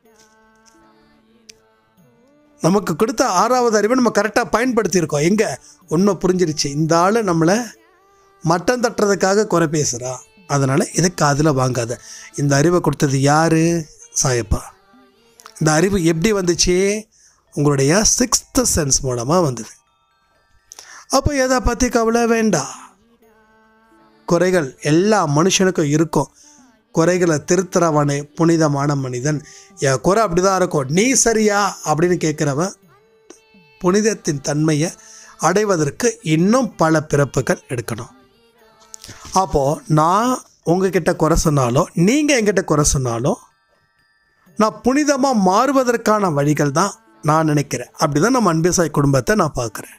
நமக்கு கொடுத்த ஆறாவது அறிவை நம்ம கரெக்டாக பயன்படுத்தியிருக்கோம் எங்கே உண்மை புரிஞ்சிருச்சு இந்த ஆள் நம்மளை மட்டம் தட்டுறதுக்காக குறை பேசுகிறா அதனால் இதை காதில் வாங்காத இந்த அறிவை கொடுத்தது யார் சாயப்பா இந்த அறிவு எப்படி வந்துச்சு உங்களுடைய சிக்ஸ்த் சென்ஸ் மூலமாக வந்தது அப்போ எதை பற்றி கவலை வேண்டாம் குறைகள் எல்லா மனுஷனுக்கும் இருக்கும் குறைகளை திருத்துறவனே புனிதமான மனிதன் என் குறை அப்படி தான் இருக்கும் நீ சரியா அப்படின்னு கேட்குறவன் புனிதத்தின் தன்மையை அடைவதற்கு இன்னும் பல பிறப்புகள் எடுக்கணும் அப்போது நான் உங்ககிட்ட குறை சொன்னாலோ நீங்கள் என்கிட்ட குறை சொன்னாலோ நான் புனிதமாக மாறுவதற்கான வழிகள் தான் நான் நினைக்கிறேன் அப்படி தான் நம்ம அன்பேசாய் குடும்பத்தை நான் பார்க்குறேன்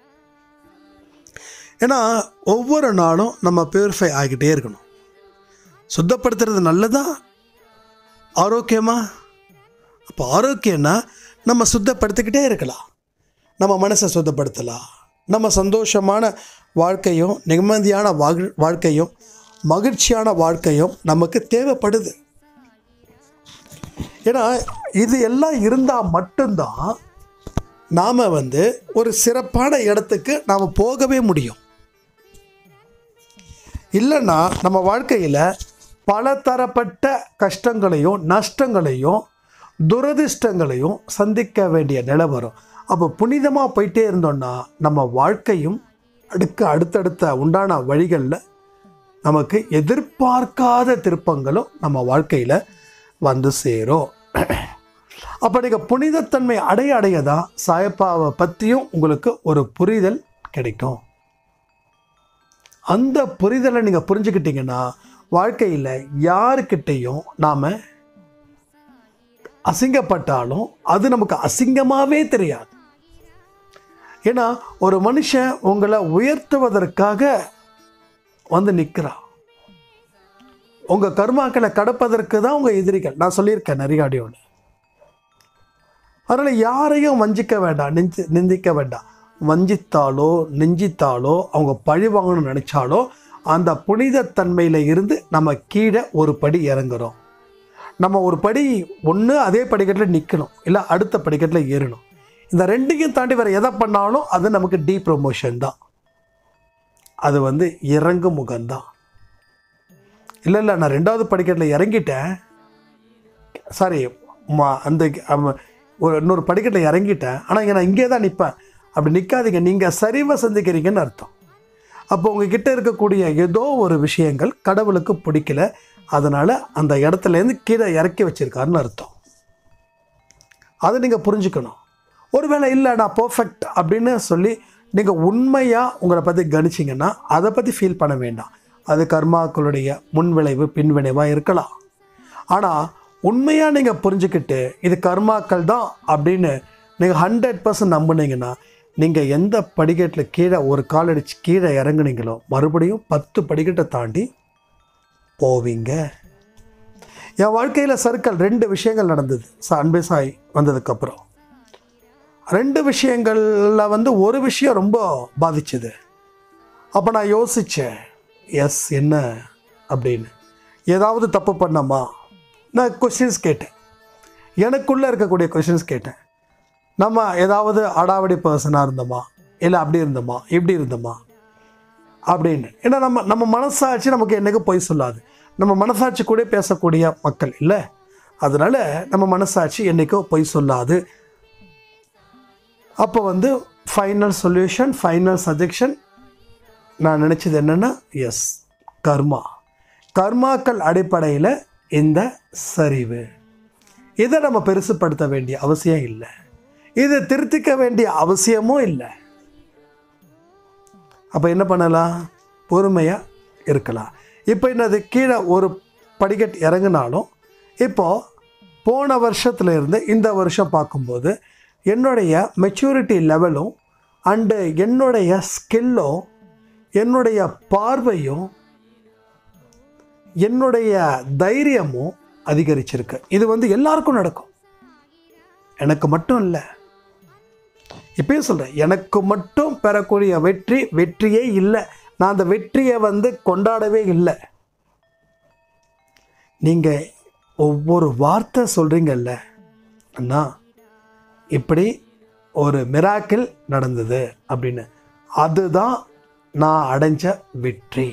ஏன்னா ஒவ்வொரு நாளும் நம்ம பியூரிஃபை ஆகிட்டே இருக்கணும் சுத்தப்படுத்துறது நல்லதா ஆரோக்கியமா அப்போ ஆரோக்கியம்னா நம்ம சுத்தப்படுத்திக்கிட்டே இருக்கலாம் நம்ம மனசை சுத்தப்படுத்தலாம் நம்ம சந்தோஷமான வாழ்க்கையும் நிம்மதியான வாழ் வாழ்க்கையும் மகிழ்ச்சியான வாழ்க்கையும் நமக்கு தேவைப்படுது ஏன்னா இது எல்லாம் இருந்தால் மட்டும்தான் நாம் வந்து ஒரு சிறப்பான இடத்துக்கு நாம் போகவே முடியும் இல்லைன்னா நம்ம வாழ்க்கையில் பல தரப்பட்ட கஷ்டங்களையும் நஷ்டங்களையும் துரதிர்ஷ்டங்களையும் சந்திக்க வேண்டிய நிலை வரும் அப்போ புனிதமாக போயிட்டே இருந்தோம்னா நம்ம வாழ்க்கையும் அடுக்க அடுத்தடுத்த உண்டான வழிகளில் நமக்கு எதிர்பார்க்காத திருப்பங்களும் நம்ம வாழ்க்கையில் வந்து சேரும் அப்போ நீங்கள் புனிதத்தன்மை அடைய அடைய தான் சாயப்பாவை பற்றியும் உங்களுக்கு ஒரு புரிதல் கிடைக்கும் அந்த புரிதலை நீங்கள் புரிஞ்சுக்கிட்டீங்கன்னா வாழ்க்கையில் யாருக்கிட்டேயும் நாம் அசிங்கப்பட்டாலும் அது நமக்கு அசிங்கமாகவே தெரியாது ஏன்னா ஒரு மனுஷன் உங்களை உயர்த்துவதற்காக வந்து நிற்கிறான் உங்கள் கர்மாக்களை கடப்பதற்கு தான் உங்கள் எதிரிகள் நான் சொல்லியிருக்கேன் நிறைய ஆடியோவில் அதனால் யாரையும் வஞ்சிக்க வேண்டாம் நெஞ்சு நிந்திக்க வேண்டாம் வஞ்சித்தாலோ நெஞ்சித்தாலோ அவங்க பழி வாங்கணும்னு நினச்சாலோ அந்த புனிதத்தன்மையில் இருந்து நம்ம கீழே ஒரு படி இறங்குறோம் நம்ம ஒரு படி ஒன்று அதே படிக்கட்டில் நிற்கணும் இல்லை அடுத்த படிக்கட்டில் ஏறணும் இந்த ரெண்டையும் தாண்டி வேறு எதை பண்ணாலும் அது நமக்கு டீ ப்ரொமோஷன் தான் அது வந்து இறங்கு முகம்தான் இல்லை இல்லை நான் ரெண்டாவது படிக்கட்டில் இறங்கிட்டேன் சாரி அந்த அம்ம- ஒரு இன்னொரு படிக்கட்டில் இறங்கிட்டேன் ஆனால் இங்கே நான் இங்கே தான் நிற்பேன் அப்படி நிற்காதீங்க நீங்கள் சரிவை சந்திக்கிறீங்கன்னு அர்த்தம் அப்போ உங்ககிட்ட இருக்கக்கூடிய ஏதோ ஒரு விஷயங்கள் கடவுளுக்கு பிடிக்கல அதனால் அந்த இடத்துலேருந்து கீழே இறக்கி வச்சிருக்காருன்னு அர்த்தம் அதை நீங்கள் புரிஞ்சுக்கணும் ஒருவேளை இல்லை நான் பர்ஃபெக்ட் அப்படின்னு சொல்லி நீங்கள் உண்மையாக உங்களை பற்றி கணிச்சிங்கன்னா அதை பற்றி ஃபீல் பண்ண வேண்டாம் அது கர்மாக்களுடைய முன்விளைவு பின்விளைவாக இருக்கலாம் ஆனால் உண்மையாக நீங்கள் புரிஞ்சுக்கிட்டு இது கர்மாக்கள் தான் அப்படின்னு நீங்கள் ஹண்ட்ரட் பர்சன்ட் நம்புனீங்கன்னா நீங்கள் எந்த படிக்கட்டில் கீழே ஒரு கால் அடிச்சு கீழே இறங்குனீங்களோ மறுபடியும் பத்து படிக்கட்டை தாண்டி போவீங்க என் வாழ்க்கையில் சர்க்கிள் ரெண்டு விஷயங்கள் நடந்தது ச அன்பே சாய் வந்ததுக்கப்புறம் ரெண்டு விஷயங்களில் வந்து ஒரு விஷயம் ரொம்ப பாதிச்சது அப்போ நான் யோசித்தேன் எஸ் என்ன அப்படின்னு ஏதாவது தப்பு பண்ணமா நான் கொஷின்ஸ் கேட்டேன் எனக்குள்ளே இருக்கக்கூடிய கொஷின்ஸ் கேட்டேன் நம்ம ஏதாவது அடாவடி பர்சனாக இருந்தோமா இல்லை அப்படி இருந்தோமா இப்படி இருந்தோமா அப்படின்னு ஏன்னா நம்ம நம்ம மனசாட்சி நமக்கு என்னைக்கு பொய் சொல்லாது நம்ம மனசாட்சி கூட பேசக்கூடிய மக்கள் இல்லை அதனால நம்ம மனசாட்சி என்னைக்கோ பொய் சொல்லாது அப்போ வந்து ஃபைனல் சொல்யூஷன் ஃபைனல் சஜெக்ஷன் நான் நினச்சது என்னென்னா எஸ் கர்மா கர்மாக்கள் அடிப்படையில் இந்த சரிவு இதை நம்ம பெருசுப்படுத்த வேண்டிய அவசியம் இல்லை இதை திருத்திக்க வேண்டிய அவசியமும் இல்லை அப்போ என்ன பண்ணலாம் பொறுமையாக இருக்கலாம் இப்போ என்னது கீழே ஒரு படிக்கட் இறங்குனாலும் இப்போது போன வருஷத்துல இருந்து இந்த வருஷம் பார்க்கும்போது என்னுடைய மெச்சூரிட்டி லெவலும் அண்டு என்னுடைய ஸ்கில்லும் என்னுடைய பார்வையும் என்னுடைய தைரியமும் அதிகரிச்சிருக்கு இது வந்து எல்லாருக்கும் நடக்கும் எனக்கு மட்டும் இல்லை இப்பயும் சொல்கிறேன் எனக்கு மட்டும் பெறக்கூடிய வெற்றி வெற்றியே இல்லை நான் அந்த வெற்றியை வந்து கொண்டாடவே இல்லை நீங்கள் ஒவ்வொரு வார்த்தை சொல்கிறீங்கல்ல அண்ணா இப்படி ஒரு மிராக்கிள் நடந்தது அப்படின்னு அதுதான் நான் அடைஞ்ச வெற்றி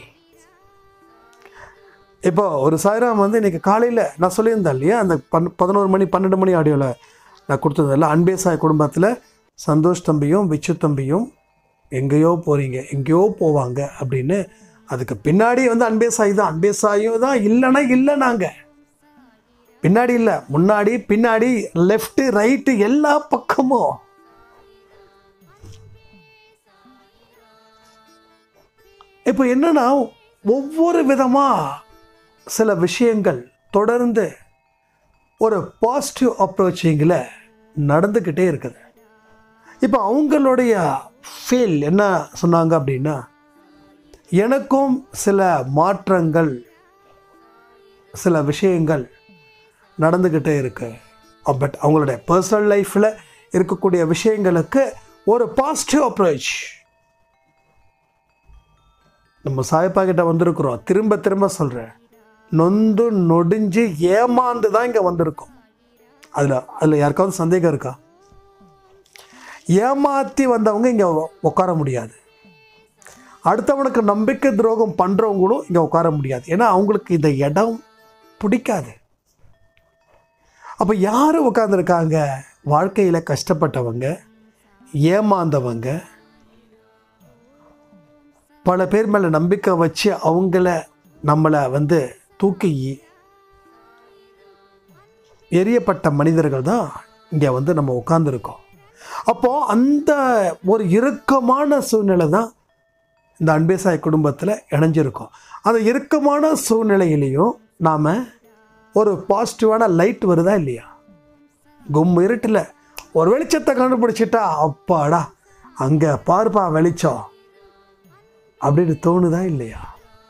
இப்போ ஒரு சாய்ராம் வந்து இன்னைக்கு காலையில் நான் சொல்லியிருந்தேன் இல்லையா அந்த பன் பதினோரு மணி பன்னெண்டு மணி ஆடியோவில் நான் கொடுத்ததில்ல அன்பே சாய் குடும்பத்தில் சந்தோஷ் தம்பியும் விச்சு தம்பியும் எங்கேயோ போகிறீங்க எங்கேயோ போவாங்க அப்படின்னு அதுக்கு பின்னாடி வந்து அன்பே சாய் தான் அன்பே சாயும் தான் இல்லைன்னா இல்லை நாங்கள் பின்னாடி இல்லை முன்னாடி பின்னாடி லெஃப்ட்டு ரைட்டு எல்லா பக்கமும் இப்போ என்னன்னா ஒவ்வொரு விதமாக சில விஷயங்கள் தொடர்ந்து ஒரு பாசிட்டிவ் அப்ரோச்சிங்கில் நடந்துக்கிட்டே இருக்குது இப்போ அவங்களுடைய ஃபீல் என்ன சொன்னாங்க அப்படின்னா எனக்கும் சில மாற்றங்கள் சில விஷயங்கள் நடந்துக்கிட்டே இருக்கு பட் அவங்களுடைய பர்சனல் லைஃப்பில் இருக்கக்கூடிய விஷயங்களுக்கு ஒரு பாசிட்டிவ் அப்ரோச் நம்ம சாயப்பா கிட்ட வந்திருக்கிறோம் திரும்ப திரும்ப சொல்கிறேன் நொந்து நொடிஞ்சு ஏமாந்து தான் இங்கே வந்திருக்கோம் அதில் அதில் யாருக்காவது சந்தேகம் இருக்கா ஏமாற்றி வந்தவங்க இங்கே உட்கார முடியாது அடுத்தவனுக்கு நம்பிக்கை துரோகம் பண்ணுறவங்களும் இங்கே உட்கார முடியாது ஏன்னா அவங்களுக்கு இந்த இடம் பிடிக்காது அப்போ யார் உட்காந்துருக்காங்க வாழ்க்கையில் கஷ்டப்பட்டவங்க ஏமாந்தவங்க பல பேர் மேலே நம்பிக்கை வச்சு அவங்கள நம்மளை வந்து தூக்கி எரியப்பட்ட மனிதர்கள் தான் இங்கே வந்து நம்ம உட்காந்துருக்கோம் அப்போது அந்த ஒரு இறுக்கமான சூழ்நிலை தான் இந்த அன்பேசாய் குடும்பத்தில் இணைஞ்சிருக்கோம் அந்த இறுக்கமான சூழ்நிலையிலையும் நாம் ஒரு பாசிட்டிவான லைட் வருதா இல்லையா கும் இருட்டில் ஒரு வெளிச்சத்தை கண்டுபிடிச்சிட்டா அப்பாடா அங்கே பார்ப்பா வெளிச்சம் அப்படின்னு தோணுதா இல்லையா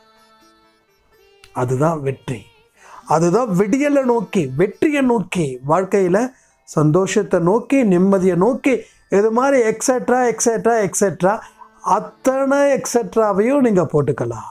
அதுதான் வெற்றி அதுதான் விடியலை நோக்கி வெற்றியை நோக்கி வாழ்க்கையில் சந்தோஷத்தை நோக்கி நிம்மதியை நோக்கி இது மாதிரி எக்ஸெட்ரா எக்ஸெட்ரா எக்ஸெட்ரா அத்தனை எக்ஸெட்ராவையும் நீங்கள் போட்டுக்கலாம்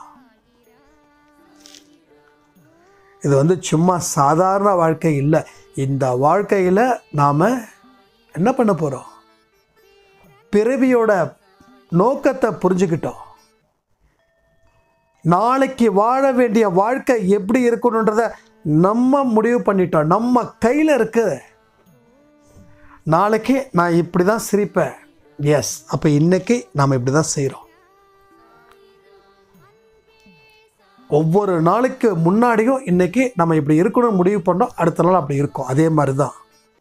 இது வந்து சும்மா சாதாரண வாழ்க்கை இல்லை இந்த வாழ்க்கையில் நாம் என்ன பண்ண போகிறோம் பிறவியோட நோக்கத்தை புரிஞ்சுக்கிட்டோம் நாளைக்கு வாழ வேண்டிய வாழ்க்கை எப்படி இருக்கணுன்றத நம்ம முடிவு பண்ணிட்டோம் நம்ம கையில் இருக்குது நாளைக்கு நான் இப்படி தான் சிரிப்பேன் எஸ் அப்போ இன்னைக்கு நாம் இப்படி தான் செய்கிறோம் ஒவ்வொரு நாளைக்கு முன்னாடியும் இன்னைக்கு நம்ம இப்படி இருக்கணும்னு முடிவு பண்ணோம் அடுத்த நாள் அப்படி இருக்கும் அதே மாதிரி தான்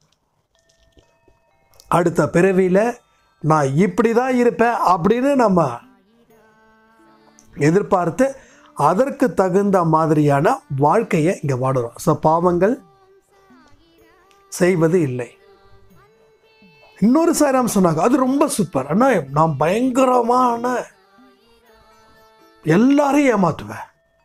அடுத்த பிறவியில் நான் இப்படி தான் இருப்பேன் அப்படின்னு நம்ம எதிர்பார்த்து அதற்கு தகுந்த மாதிரியான வாழ்க்கையை இங்கே வாடுறோம் ஸோ பாவங்கள் செய்வது இல்லை இன்னொரு சாராம் சொன்னாங்க அது ரொம்ப சூப்பர் அண்ணா நான் பயங்கரமான எல்லாரையும் ஏமாத்துவேன்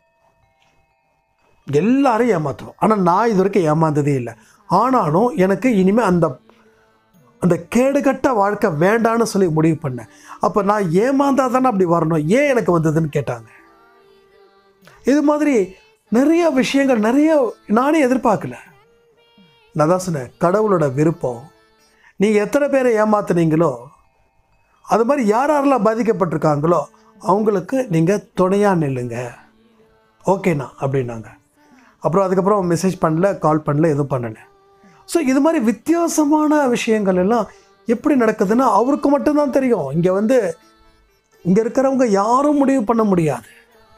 எல்லாரையும் ஏமாத்துவேன் ஆனால் நான் இது வரைக்கும் ஏமாந்ததே இல்லை ஆனாலும் எனக்கு இனிமேல் அந்த அந்த கேடுகட்ட வாழ்க்கை வேண்டான்னு சொல்லி முடிவு பண்ணேன் அப்போ நான் ஏமாந்தா தானே அப்படி வரணும் ஏன் எனக்கு வந்ததுன்னு கேட்டாங்க இது மாதிரி நிறைய விஷயங்கள் நிறைய நானே எதிர்பார்க்கல நான் தான் சொன்னேன் கடவுளோட விருப்பம் நீங்கள் எத்தனை பேரை ஏமாத்துனீங்களோ அது மாதிரி யார் யாரெல்லாம் பாதிக்கப்பட்டிருக்காங்களோ அவங்களுக்கு நீங்கள் துணையாக நில்லுங்க ஓகேண்ணா அப்படின்னாங்க அப்புறம் அதுக்கப்புறம் மெசேஜ் பண்ணல கால் பண்ணல எதுவும் பண்ணல ஸோ இது மாதிரி வித்தியாசமான விஷயங்கள் எல்லாம் எப்படி நடக்குதுன்னா அவருக்கு மட்டும்தான் தெரியும் இங்கே வந்து இங்கே இருக்கிறவங்க யாரும் முடிவு பண்ண முடியாது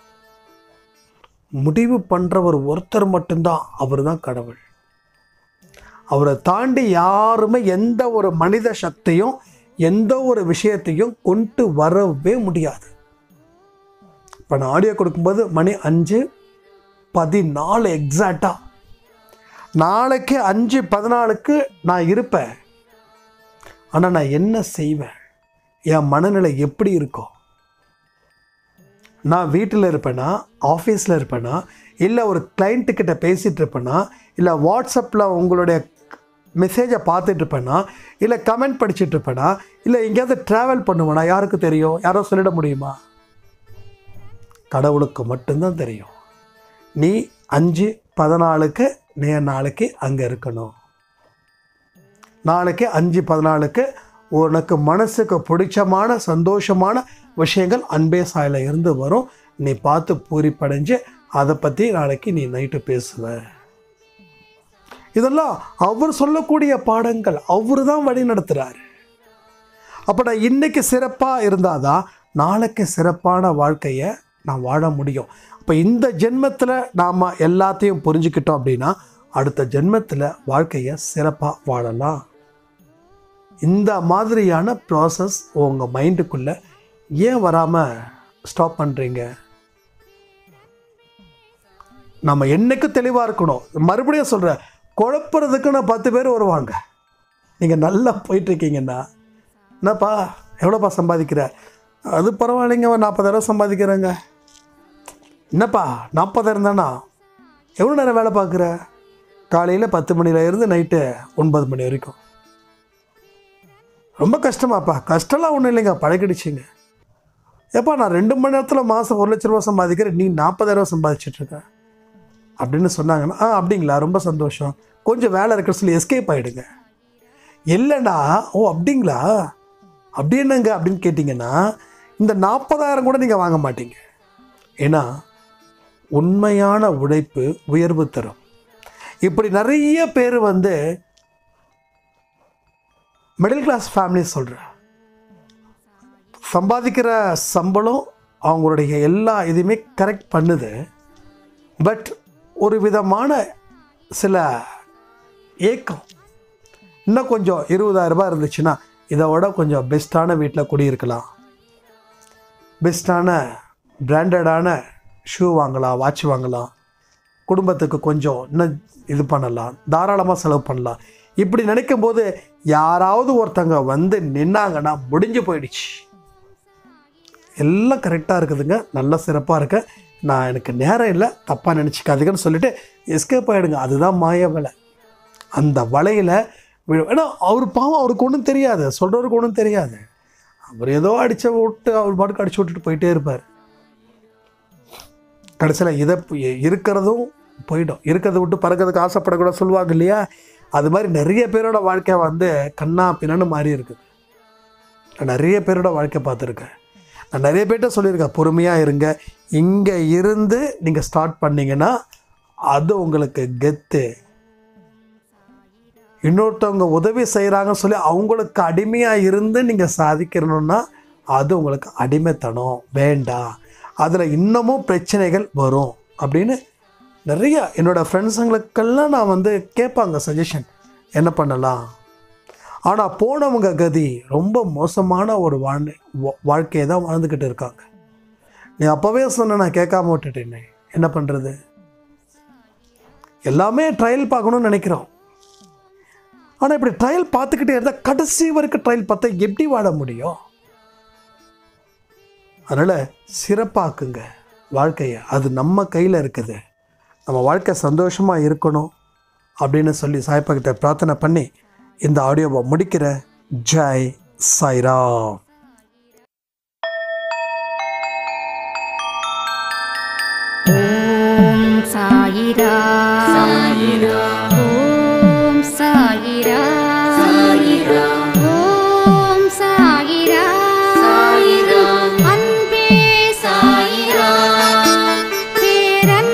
முடிவு பண்ணுறவர் ஒருத்தர் மட்டும்தான் அவர் தான் கடவுள் அவரை தாண்டி யாருமே எந்த ஒரு மனித சக்தியும் எந்த ஒரு விஷயத்தையும் கொண்டு வரவே முடியாது இப்போ நான் ஆடியோ கொடுக்கும்போது மணி அஞ்சு பதினாலு எக்ஸாக்டாக நாளைக்கு அஞ்சு பதினாலுக்கு நான் இருப்பேன் ஆனால் நான் என்ன செய்வேன் என் மனநிலை எப்படி இருக்கும் நான் வீட்டில் இருப்பேனா ஆஃபீஸில் இருப்பேனா இல்லை ஒரு கிளைண்ட்டுக்கிட்ட பேசிகிட்டு இருப்பேனா இல்லை வாட்ஸ்அப்பில் உங்களுடைய மெசேஜை பார்த்துட்டு இருப்பேனா இல்லை கமெண்ட் படிச்சுட்டு இருப்பேனா இல்லை எங்கேயாவது ட்ராவல் பண்ணுவேனா யாருக்கு தெரியும் யாரோ சொல்லிட முடியுமா கடவுளுக்கு மட்டும்தான் தெரியும் நீ அஞ்சு பதினாலுக்கு நீ நாளைக்கு அங்கே இருக்கணும் நாளைக்கு அஞ்சு பதினாலுக்கு உனக்கு மனசுக்கு பிடிச்சமான சந்தோஷமான விஷயங்கள் அன்பே சாயில இருந்து வரும் நீ பார்த்து பூரிப்படைஞ்சு அதை பற்றி நாளைக்கு நீ நைட்டு பேசுவ இதெல்லாம் அவர் சொல்லக்கூடிய பாடங்கள் அவர் தான் வழி நடத்துகிறாரு அப்போ நான் இன்னைக்கு சிறப்பாக இருந்தாதான் நாளைக்கு சிறப்பான வாழ்க்கையை நான் வாழ முடியும் அப்போ இந்த ஜென்மத்தில் நாம் எல்லாத்தையும் புரிஞ்சுக்கிட்டோம் அப்படின்னா அடுத்த ஜென்மத்தில் வாழ்க்கையை சிறப்பாக வாழலாம் இந்த மாதிரியான ப்ராசஸ் உங்கள் மைண்டுக்குள்ளே ஏன் வராமல் ஸ்டாப் பண்ணுறீங்க நம்ம என்னைக்கு தெளிவாக இருக்கணும் மறுபடியும் சொல்கிறேன் குழப்புறதுக்குன்னு பத்து பேர் வருவாங்க நீங்கள் நல்லா போயிட்டுருக்கீங்கன்னா என்னப்பா எவ்வளோப்பா சம்பாதிக்கிற அது பரவாயில்லைங்க ஒரு நாற்பதாயிரம் சம்பாதிக்கிறேங்க என்னப்பா நாற்பதாயிரம் தானா எவ்வளோ நேரம் வேலை பார்க்குற காலையில் பத்து மணில இருந்து நைட்டு ஒன்பது மணி வரைக்கும் ரொம்ப கஷ்டமாப்பா கஷ்டம்லாம் ஒன்றும் இல்லைங்க பழகிடுச்சிங்க ஏப்பா நான் ரெண்டு மணி நேரத்தில் மாதம் ஒரு லட்ச ரூபா சம்பாதிக்கிறேன் நீ நாற்பதாயிரம் சம்பாதிச்சிட்டு இருக்க அப்படின்னு சொன்னாங்கன்னா ஆ அப்படிங்களா ரொம்ப சந்தோஷம் கொஞ்சம் வேலை இருக்கிற சொல்லி எஸ்கேப் ஆகிடுங்க இல்லைண்ணா ஓ அப்படிங்களா அப்படி என்னங்க அப்படின்னு கேட்டிங்கன்னா இந்த நாற்பதாயிரம் கூட நீங்கள் வாங்க மாட்டீங்க ஏன்னா உண்மையான உழைப்பு உயர்வு தரும் இப்படி நிறைய பேர் வந்து மிடில் கிளாஸ் ஃபேமிலி சொல்கிறேன் சம்பாதிக்கிற சம்பளம் அவங்களுடைய எல்லா இதுவுமே கரெக்ட் பண்ணுது பட் ஒரு விதமான சில ஏக்கம் இன்னும் கொஞ்சம் இருபதாயிரம் ரூபாய் இருந்துச்சுன்னா இதை விட கொஞ்சம் பெஸ்ட்டான வீட்டில் குடியிருக்கலாம் பெஸ்ட்டான பிராண்டடான ஷூ வாங்கலாம் வாட்ச் வாங்கலாம் குடும்பத்துக்கு கொஞ்சம் இன்னும் இது பண்ணலாம் தாராளமாக செலவு பண்ணலாம் இப்படி நினைக்கும் போது யாராவது ஒருத்தங்க வந்து நின்னாங்கன்னா முடிஞ்சு போயிடுச்சு எல்லாம் கரெக்டாக இருக்குதுங்க நல்ல சிறப்பாக இருக்கு நான் எனக்கு நேரம் இல்லை தப்பாக நினச்சிக்காதீங்கன்னு சொல்லிட்டு எஸ்கேப் ஆகிடுங்க அதுதான் மாய வலை அந்த வலையில் விழு- ஏன்னா அவர் பாவம் அவருக்கு ஒன்றும் தெரியாது சொல்கிறவருக்கு ஒன்றும் தெரியாது அவர் ஏதோ அடிச்ச விட்டு அவர் பாட்டுக்கு அடிச்சு விட்டுட்டு போயிட்டே இருப்பார் கடைசியில் இதை பு- இருக்கிறதும் போயிடும் இருக்கிறத விட்டு பறக்கிறதுக்கு ஆசைப்படக்கூட சொல்லுவாங்க இல்லையா அது மாதிரி நிறைய பேரோட வாழ்க்கை வந்து கண்ணா பின்னான்னு மாறி இருக்குது நான் நிறைய பேரோட வாழ்க்கை பார்த்துருக்கேன் நான் நிறைய பேர்ட்ட சொல்லியிருக்கேன் பொறுமையாக இருங்க இங்கே இருந்து நீங்கள் ஸ்டார்ட் பண்ணீங்கன்னா அது உங்களுக்கு கெத்து இன்னொருத்தவங்க உதவி செய்கிறாங்கன்னு சொல்லி அவங்களுக்கு அடிமையாக இருந்து நீங்கள் சாதிக்கணும்னா அது உங்களுக்கு அடிமைத்தனம் வேண்டாம் அதில் இன்னமும் பிரச்சனைகள் வரும் அப்படின்னு நிறைய என்னோடய ஃப்ரெண்ட்ஸுங்களுக்கெல்லாம் நான் வந்து கேட்பாங்க சஜஷன் என்ன பண்ணலாம் ஆனால் போனவங்க கதி ரொம்ப மோசமான ஒரு வாழ் வாழ்க்கையை தான் வாழ்ந்துக்கிட்டு இருக்காங்க நீ அப்போவே சொன்ன நான் கேட்காம விட்டுட்டேனே என்ன பண்ணுறது எல்லாமே ட்ரையல் பார்க்கணும்னு நினைக்கிறோம் ஆனால் இப்படி ட்ரையல் பார்த்துக்கிட்டே இருந்தால் கடைசி வரைக்கும் ட்ரையல் பார்த்தா எப்படி வாழ முடியும் அதனால் சிறப்பாக்குங்க வாழ்க்கையை அது நம்ம கையில் இருக்குது நம்ம வாழ்க்கை சந்தோஷமாக இருக்கணும் அப்படின்னு சொல்லி சாய்ப்பாக்கிட்ட பிரார்த்தனை பண்ணி இந்த ஆடியோவை முடிக்கிற ஜெய் சாய்ராம் ஓம் சாயிரா சாயிரா ஓம் சாயிரா சாயிரா ஓம் சாயிரா சாயிரா அன்பே சாயிரா பேரன்